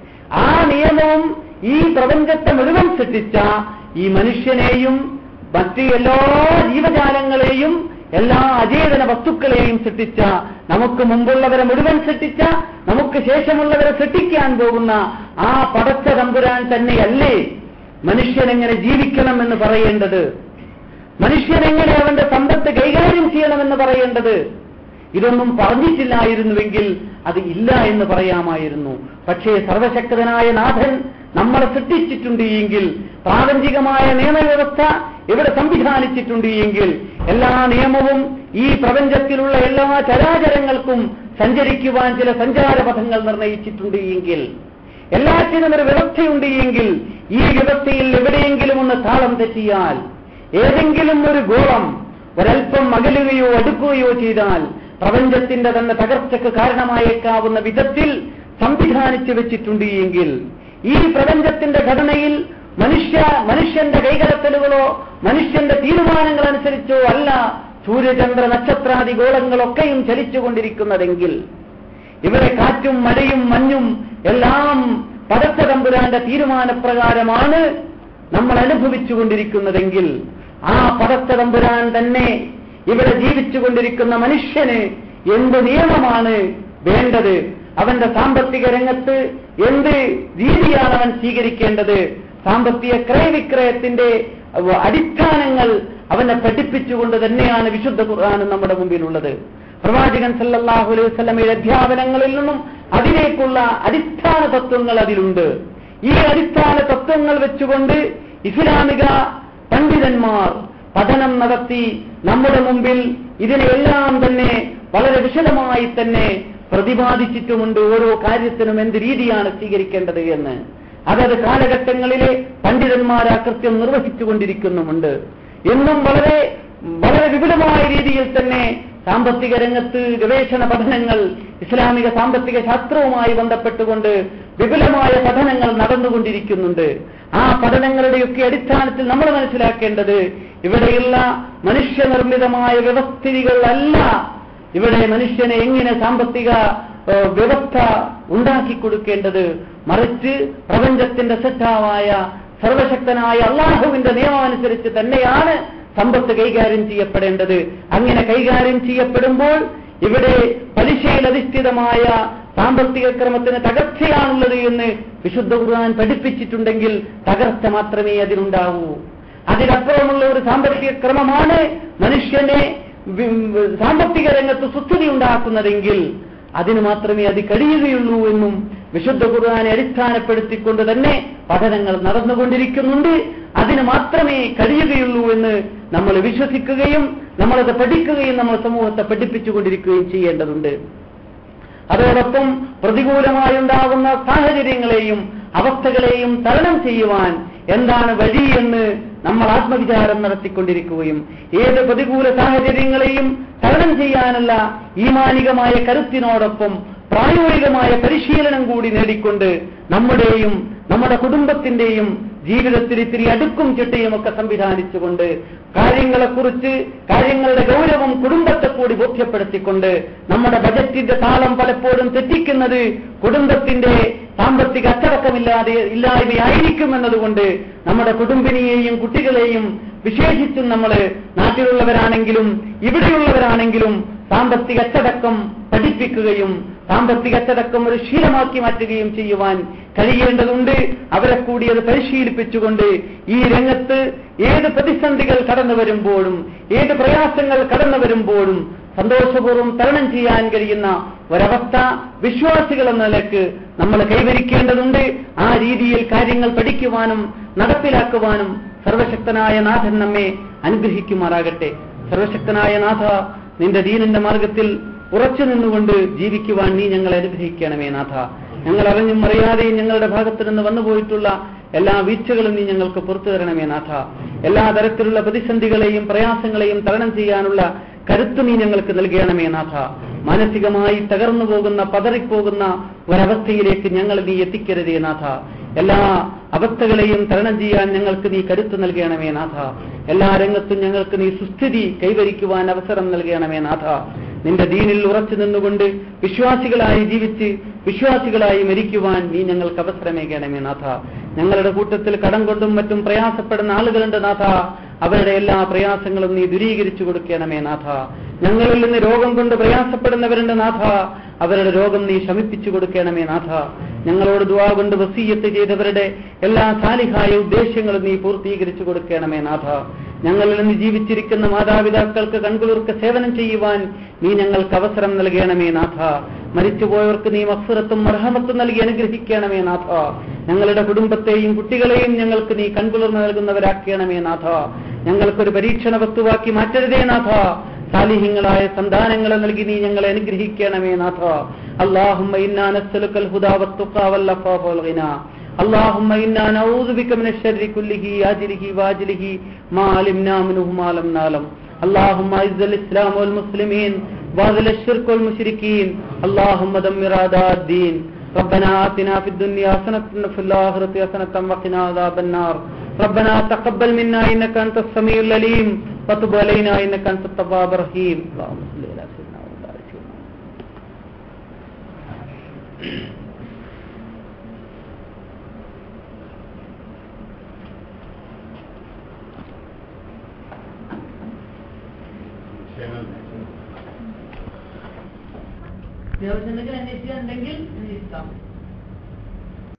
ആ നിയമവും ഈ പ്രപഞ്ചത്തെ മുഴുവൻ സൃഷ്ടിച്ച ഈ മനുഷ്യനെയും മറ്റ് എല്ലാ ജീവജാലങ്ങളെയും എല്ലാ അചേതന വസ്തുക്കളെയും സൃഷ്ടിച്ച നമുക്ക് മുമ്പുള്ളവരെ മുഴുവൻ സൃഷ്ടിച്ച നമുക്ക് ശേഷമുള്ളവരെ സൃഷ്ടിക്കാൻ പോകുന്ന ആ പടച്ച തമ്പുരാൻ തന്നെയല്ലേ മനുഷ്യൻ എങ്ങനെ ജീവിക്കണം എന്ന് പറയേണ്ടത് മനുഷ്യൻ എങ്ങനെ അവന്റെ സമ്പത്ത് കൈകാര്യം ചെയ്യണമെന്ന് പറയേണ്ടത് ഇതൊന്നും പറഞ്ഞിട്ടില്ലായിരുന്നുവെങ്കിൽ അത് ഇല്ല എന്ന് പറയാമായിരുന്നു പക്ഷേ സർവശക്തനായ നാഥൻ നമ്മളെ സൃഷ്ടിച്ചിട്ടുണ്ട് എങ്കിൽ പ്രാപഞ്ചികമായ നിയമവ്യവസ്ഥ ഇവിടെ സംവിധാനിച്ചിട്ടുണ്ട് എങ്കിൽ എല്ലാ നിയമവും ഈ പ്രപഞ്ചത്തിലുള്ള എല്ലാ ചരാചരങ്ങൾക്കും സഞ്ചരിക്കുവാൻ ചില സഞ്ചാരപഥങ്ങൾ നിർണയിച്ചിട്ടുണ്ട് എങ്കിൽ എല്ലാറ്റിനും ഒരു വ്യവസ്ഥയുണ്ട് എങ്കിൽ ഈ വ്യവസ്ഥയിൽ എവിടെയെങ്കിലും ഒന്ന് താളം തെറ്റിയാൽ ഏതെങ്കിലും ഒരു ഗോളം ഒരൽപ്പം അകലുകയോ അടുക്കുകയോ ചെയ്താൽ പ്രപഞ്ചത്തിന്റെ തന്നെ തകർച്ചയ്ക്ക് കാരണമായേക്കാവുന്ന വിധത്തിൽ സംവിധാനിച്ചു വെച്ചിട്ടുണ്ട് എങ്കിൽ ഈ പ്രപഞ്ചത്തിന്റെ ഘടനയിൽ മനുഷ്യ മനുഷ്യന്റെ കൈകടത്തലുകളോ മനുഷ്യന്റെ തീരുമാനങ്ങൾ അനുസരിച്ചോ അല്ല സൂര്യചന്ദ്ര നക്ഷത്രാദി ഗോളങ്ങളൊക്കെയും ചലിച്ചുകൊണ്ടിരിക്കുന്നതെങ്കിൽ ഇവിടെ കാറ്റും മഴയും മഞ്ഞും എല്ലാം പടച്ച തമ്പുരാന്റെ തീരുമാനപ്രകാരമാണ് നമ്മൾ അനുഭവിച്ചുകൊണ്ടിരിക്കുന്നതെങ്കിൽ ആ പടച്ച തമ്പുരാൻ തന്നെ ഇവിടെ ജീവിച്ചുകൊണ്ടിരിക്കുന്ന മനുഷ്യന് എന്ത് നിയമമാണ് വേണ്ടത് അവന്റെ സാമ്പത്തിക രംഗത്ത് എന്ത് രീതിയാണ് അവൻ സ്വീകരിക്കേണ്ടത് സാമ്പത്തിക ക്രയവിക്രയത്തിന്റെ അഹ് അടിസ്ഥാനങ്ങൾ അവനെ പഠിപ്പിച്ചുകൊണ്ട് തന്നെയാണ് വിശുദ്ധ ഖുർആൻ നമ്മുടെ മുമ്പിലുള്ളത് പ്രവാചകൻ സല്ലല്ലാഹു അലൈഹി വസല്ലമയുടെ അധ്യാപനങ്ങളിൽ നിന്നും അതിലേക്കുള്ള അടിസ്ഥാന തത്വങ്ങൾ അതിലുണ്ട് ഈ അടിസ്ഥാന തത്വങ്ങൾ വെച്ചുകൊണ്ട് ഇസ്ലാമിക പണ്ഡിതന്മാർ പഠനം നടത്തി നമ്മുടെ മുമ്പിൽ ഇതിനെല്ലാം തന്നെ വളരെ വിശദമായി തന്നെ പ്രതിപാദിച്ചിട്ടുമുണ്ട് ഓരോ കാര്യത്തിനും എന്ത് രീതിയാണ് സ്വീകരിക്കേണ്ടത് എന്ന് അതത് കാലഘട്ടങ്ങളിലെ പണ്ഡിതന്മാർ ആ കൃത്യം നിർവഹിച്ചുകൊണ്ടിരിക്കുന്നുമുണ്ട് എന്നും വളരെ വളരെ വിപുലമായ രീതിയിൽ തന്നെ സാമ്പത്തിക രംഗത്ത് ഗവേഷണ പഠനങ്ങൾ ഇസ്ലാമിക സാമ്പത്തിക ശാസ്ത്രവുമായി ബന്ധപ്പെട്ടുകൊണ്ട് വിപുലമായ പഠനങ്ങൾ നടന്നുകൊണ്ടിരിക്കുന്നുണ്ട് ആ പഠനങ്ങളുടെയൊക്കെ അടിസ്ഥാനത്തിൽ നമ്മൾ മനസ്സിലാക്കേണ്ടത് ഇവിടെയുള്ള മനുഷ്യനിർമ്മിതമായ വ്യവസ്ഥിതികളല്ല ഇവിടെ മനുഷ്യനെ എങ്ങനെ സാമ്പത്തിക ഏഹ്, വ്യവസ്ഥ ഉണ്ടാക്കി കൊടുക്കേണ്ടത് മറിച്ച് പ്രപഞ്ചത്തിന്റെ സൃഷ്ടാവായ സർവശക്തനായ അള്ളാഹുവിന്റെ നിയമം അനുസരിച്ച് തന്നെയാണ് സമ്പത്ത് കൈകാര്യം ചെയ്യപ്പെടേണ്ടത് അങ്ങനെ കൈകാര്യം ചെയ്യപ്പെടുമ്പോൾ ഇവിടെ പലിശയിലധിഷ്ഠിതമായ സാമ്പത്തിക ക്രമത്തിന് തകർച്ചയാണുള്ളത് എന്ന് വിശുദ്ധ ഖുർആൻ പഠിപ്പിച്ചിട്ടുണ്ടെങ്കിൽ തകർച്ച മാത്രമേ അതിനുണ്ടാവൂ അതിനപ്പുറമുള്ള ഒരു സാമ്പത്തിക ക്രമമാണ് മനുഷ്യനെ വി- സാമ്പത്തിക രംഗത്ത് സുസ്ഥിതി ഉണ്ടാക്കുന്നതെങ്കിൽ അതിന് മാത്രമേ അത് കഴിയുകയുള്ളൂ എന്നും വിശുദ്ധ ഖുർആനെ അടിസ്ഥാനപ്പെടുത്തിക്കൊണ്ട് തന്നെ പഠനങ്ങൾ നടന്നുകൊണ്ടിരിക്കുന്നുണ്ട് അതിന് മാത്രമേ കഴിയുകയുള്ളൂ എന്ന് നമ്മൾ വിശ്വസിക്കുകയും നമ്മളത് പഠിക്കുകയും നമ്മൾ സമൂഹത്തെ പഠിപ്പിച്ചുകൊണ്ടിരിക്കുകയും ചെയ്യേണ്ടതുണ്ട് അതോടൊപ്പം പ്രതികൂലമായി ഉണ്ടാകുന്ന സാഹചര്യങ്ങളെയും അവസ്ഥകളെയും തരണം ചെയ്യുവാൻ എന്താണ് വഴി എന്ന് നമ്മൾ ആത്മവിചാരം നടത്തിക്കൊണ്ടിരിക്കുകയും ഏത് പ്രതികൂല സാഹചര്യങ്ങളെയും തരണം ചെയ്യാനുള്ള ഈമാനികമായ കരുത്തിനോടൊപ്പം പ്രായോഗികമായ പരിശീലനം കൂടി നേടിക്കൊണ്ട് നമ്മുടെയും നമ്മുടെ കുടുംബത്തിന്റെയും ജീവിതത്തിൽ ഇത്തിരി അടുക്കും ചിട്ടയും ഒക്കെ സംവിധാനിച്ചുകൊണ്ട് കാര്യങ്ങളെക്കുറിച്ച് കാര്യങ്ങളുടെ ഗൗരവം കുടുംബത്തെ കൂടി ബോധ്യപ്പെടുത്തിക്കൊണ്ട് നമ്മുടെ ബജറ്റിന്റെ താളം പലപ്പോഴും തെറ്റിക്കുന്നത് കുടുംബത്തിന്റെ സാമ്പത്തിക അച്ചടക്കമില്ലാതെ ഇല്ലായ്മയായിരിക്കും എന്നതുകൊണ്ട് നമ്മുടെ കുടുംബിനിയെയും കുട്ടികളെയും വിശേഷിച്ചും നമ്മൾ നാട്ടിലുള്ളവരാണെങ്കിലും ഇവിടെയുള്ളവരാണെങ്കിലും സാമ്പത്തിക അച്ചടക്കം പഠിപ്പിക്കുകയും സാമ്പത്തിക അച്ചടക്കം ഒരു ശീലമാക്കി മാറ്റുകയും ചെയ്യുവാൻ കഴിയേണ്ടതുണ്ട് അവരെ കൂടി അത് പരിശീലിപ്പിച്ചുകൊണ്ട് ഈ രംഗത്ത് ഏത് പ്രതിസന്ധികൾ കടന്നു വരുമ്പോഴും ഏത് പ്രയാസങ്ങൾ കടന്നു വരുമ്പോഴും സന്തോഷപൂർവ്വം തരണം ചെയ്യാൻ കഴിയുന്ന ഒരവസ്ഥ വിശ്വാസികൾ എന്ന നിലക്ക് നമ്മൾ കൈവരിക്കേണ്ടതുണ്ട് ആ രീതിയിൽ കാര്യങ്ങൾ പഠിക്കുവാനും നടപ്പിലാക്കുവാനും സർവശക്തനായ നാഥൻ നമ്മെ അനുഗ്രഹിക്കുമാറാകട്ടെ സർവശക്തനായ നാഥ നിന്റെ ദീനിന്റെ മാർഗത്തിൽ ഉറച്ചു നിന്നുകൊണ്ട് ജീവിക്കുവാൻ നീ ഞങ്ങളെ അനുഗ്രഹിക്കണമേ നാഥ ഞങ്ങൾ അറിഞ്ഞും അറിയാതെയും ഞങ്ങളുടെ ഭാഗത്ത് നിന്ന് വന്നുപോയിട്ടുള്ള എല്ലാ വീഴ്ചകളും നീ ഞങ്ങൾക്ക് പുറത്തു തരണമേ നാഥ എല്ലാ തരത്തിലുള്ള പ്രതിസന്ധികളെയും പ്രയാസങ്ങളെയും തരണം ചെയ്യാനുള്ള കരുത്ത് നീ ഞങ്ങൾക്ക് നൽകണമേ നാഥ മാനസികമായി തകർന്നു പോകുന്ന പതറിപ്പോകുന്ന ഒരവസ്ഥയിലേക്ക് ഞങ്ങൾ നീ എത്തിക്കരുതേ നാഥ എല്ലാ അവസ്ഥകളെയും തരണം ചെയ്യാൻ ഞങ്ങൾക്ക് നീ കരുത്ത് നൽകണമേ നാഥ എല്ലാ രംഗത്തും ഞങ്ങൾക്ക് നീ സുസ്ഥിതി കൈവരിക്കുവാൻ അവസരം നൽകണമേ നാഥ നിന്റെ ദീനിൽ ഉറച്ചു നിന്നുകൊണ്ട് വിശ്വാസികളായി ജീവിച്ച് വിശ്വാസികളായി മരിക്കുവാൻ നീ ഞങ്ങൾക്ക് അവസരമേകണമേ നാഥ ഞങ്ങളുടെ കൂട്ടത്തിൽ കടം കൊണ്ടും മറ്റും പ്രയാസപ്പെടുന്ന ആളുകളുണ്ട് നാഥ അവരുടെ എല്ലാ പ്രയാസങ്ങളും നീ ദൂരീകരിച്ചു കൊടുക്കണമേ നാഥ ഞങ്ങളിൽ നിന്ന് രോഗം കൊണ്ട് പ്രയാസപ്പെടുന്നവരുണ്ട് നാഥ അവരുടെ രോഗം നീ ശമിപ്പിച്ചു കൊടുക്കണമേ നാഥ ഞങ്ങളോട് ദുവാ കൊണ്ട് വസീയത്ത് ചെയ്തവരുടെ എല്ലാ സാലിഹായ ഉദ്ദേശ്യങ്ങളും നീ പൂർത്തീകരിച്ചു കൊടുക്കണമേ നാഥ ഞങ്ങളിൽ നിന്ന് ജീവിച്ചിരിക്കുന്ന മാതാപിതാക്കൾക്ക് കൺകുളിർക്ക് സേവനം ചെയ്യുവാൻ നീ ഞങ്ങൾക്ക് അവസരം നൽകണമേ നാഥ മരിച്ചുപോയവർക്ക് നീ മഫ്സുറത്തും മർഹമത്തും നൽകി അനുഗ്രഹിക്കണമേ നാഥ ഞങ്ങളുടെ കുടുംബത്തെയും കുട്ടികളെയും ഞങ്ങൾക്ക് നീ കൺകുളിർന്ന് നൽകുന്നവരാക്കണമേ നാഥ ഞങ്ങൾക്കൊരു പരീക്ഷണ വസ്തുവാക്കി മാറ്റരുതേ നാഥ സാലിഹ്യങ്ങളായ സന്താനങ്ങളെ നൽകി നീ ഞങ്ങളെ അനുഗ്രഹിക്കണമേ നാഥ اللهم إنا نسألك الهدى والتقى والعفاف والغنى اللهم إنا نعوذ بك من الشر كله آجله واجله ما علمنا منه ما لم نعلم اللهم اعز الإسلام والمسلمين واذل الشرك والمشركين اللهم دمر أعداء الدين ربنا آتنا في الدنيا حسنة وفي الآخرة حسنة وقنا عذاب النار ربنا تقبل منا إنك أنت السميع العليم وتب علينا إنك أنت التواب الرحيم اللهم صل على سيدنا وعلى آل سيدنا ദേവസ്വത്തിൽ അന്വേഷിക്കാൻ ഉണ്ടെങ്കിൽ അന്വേഷിക്കാം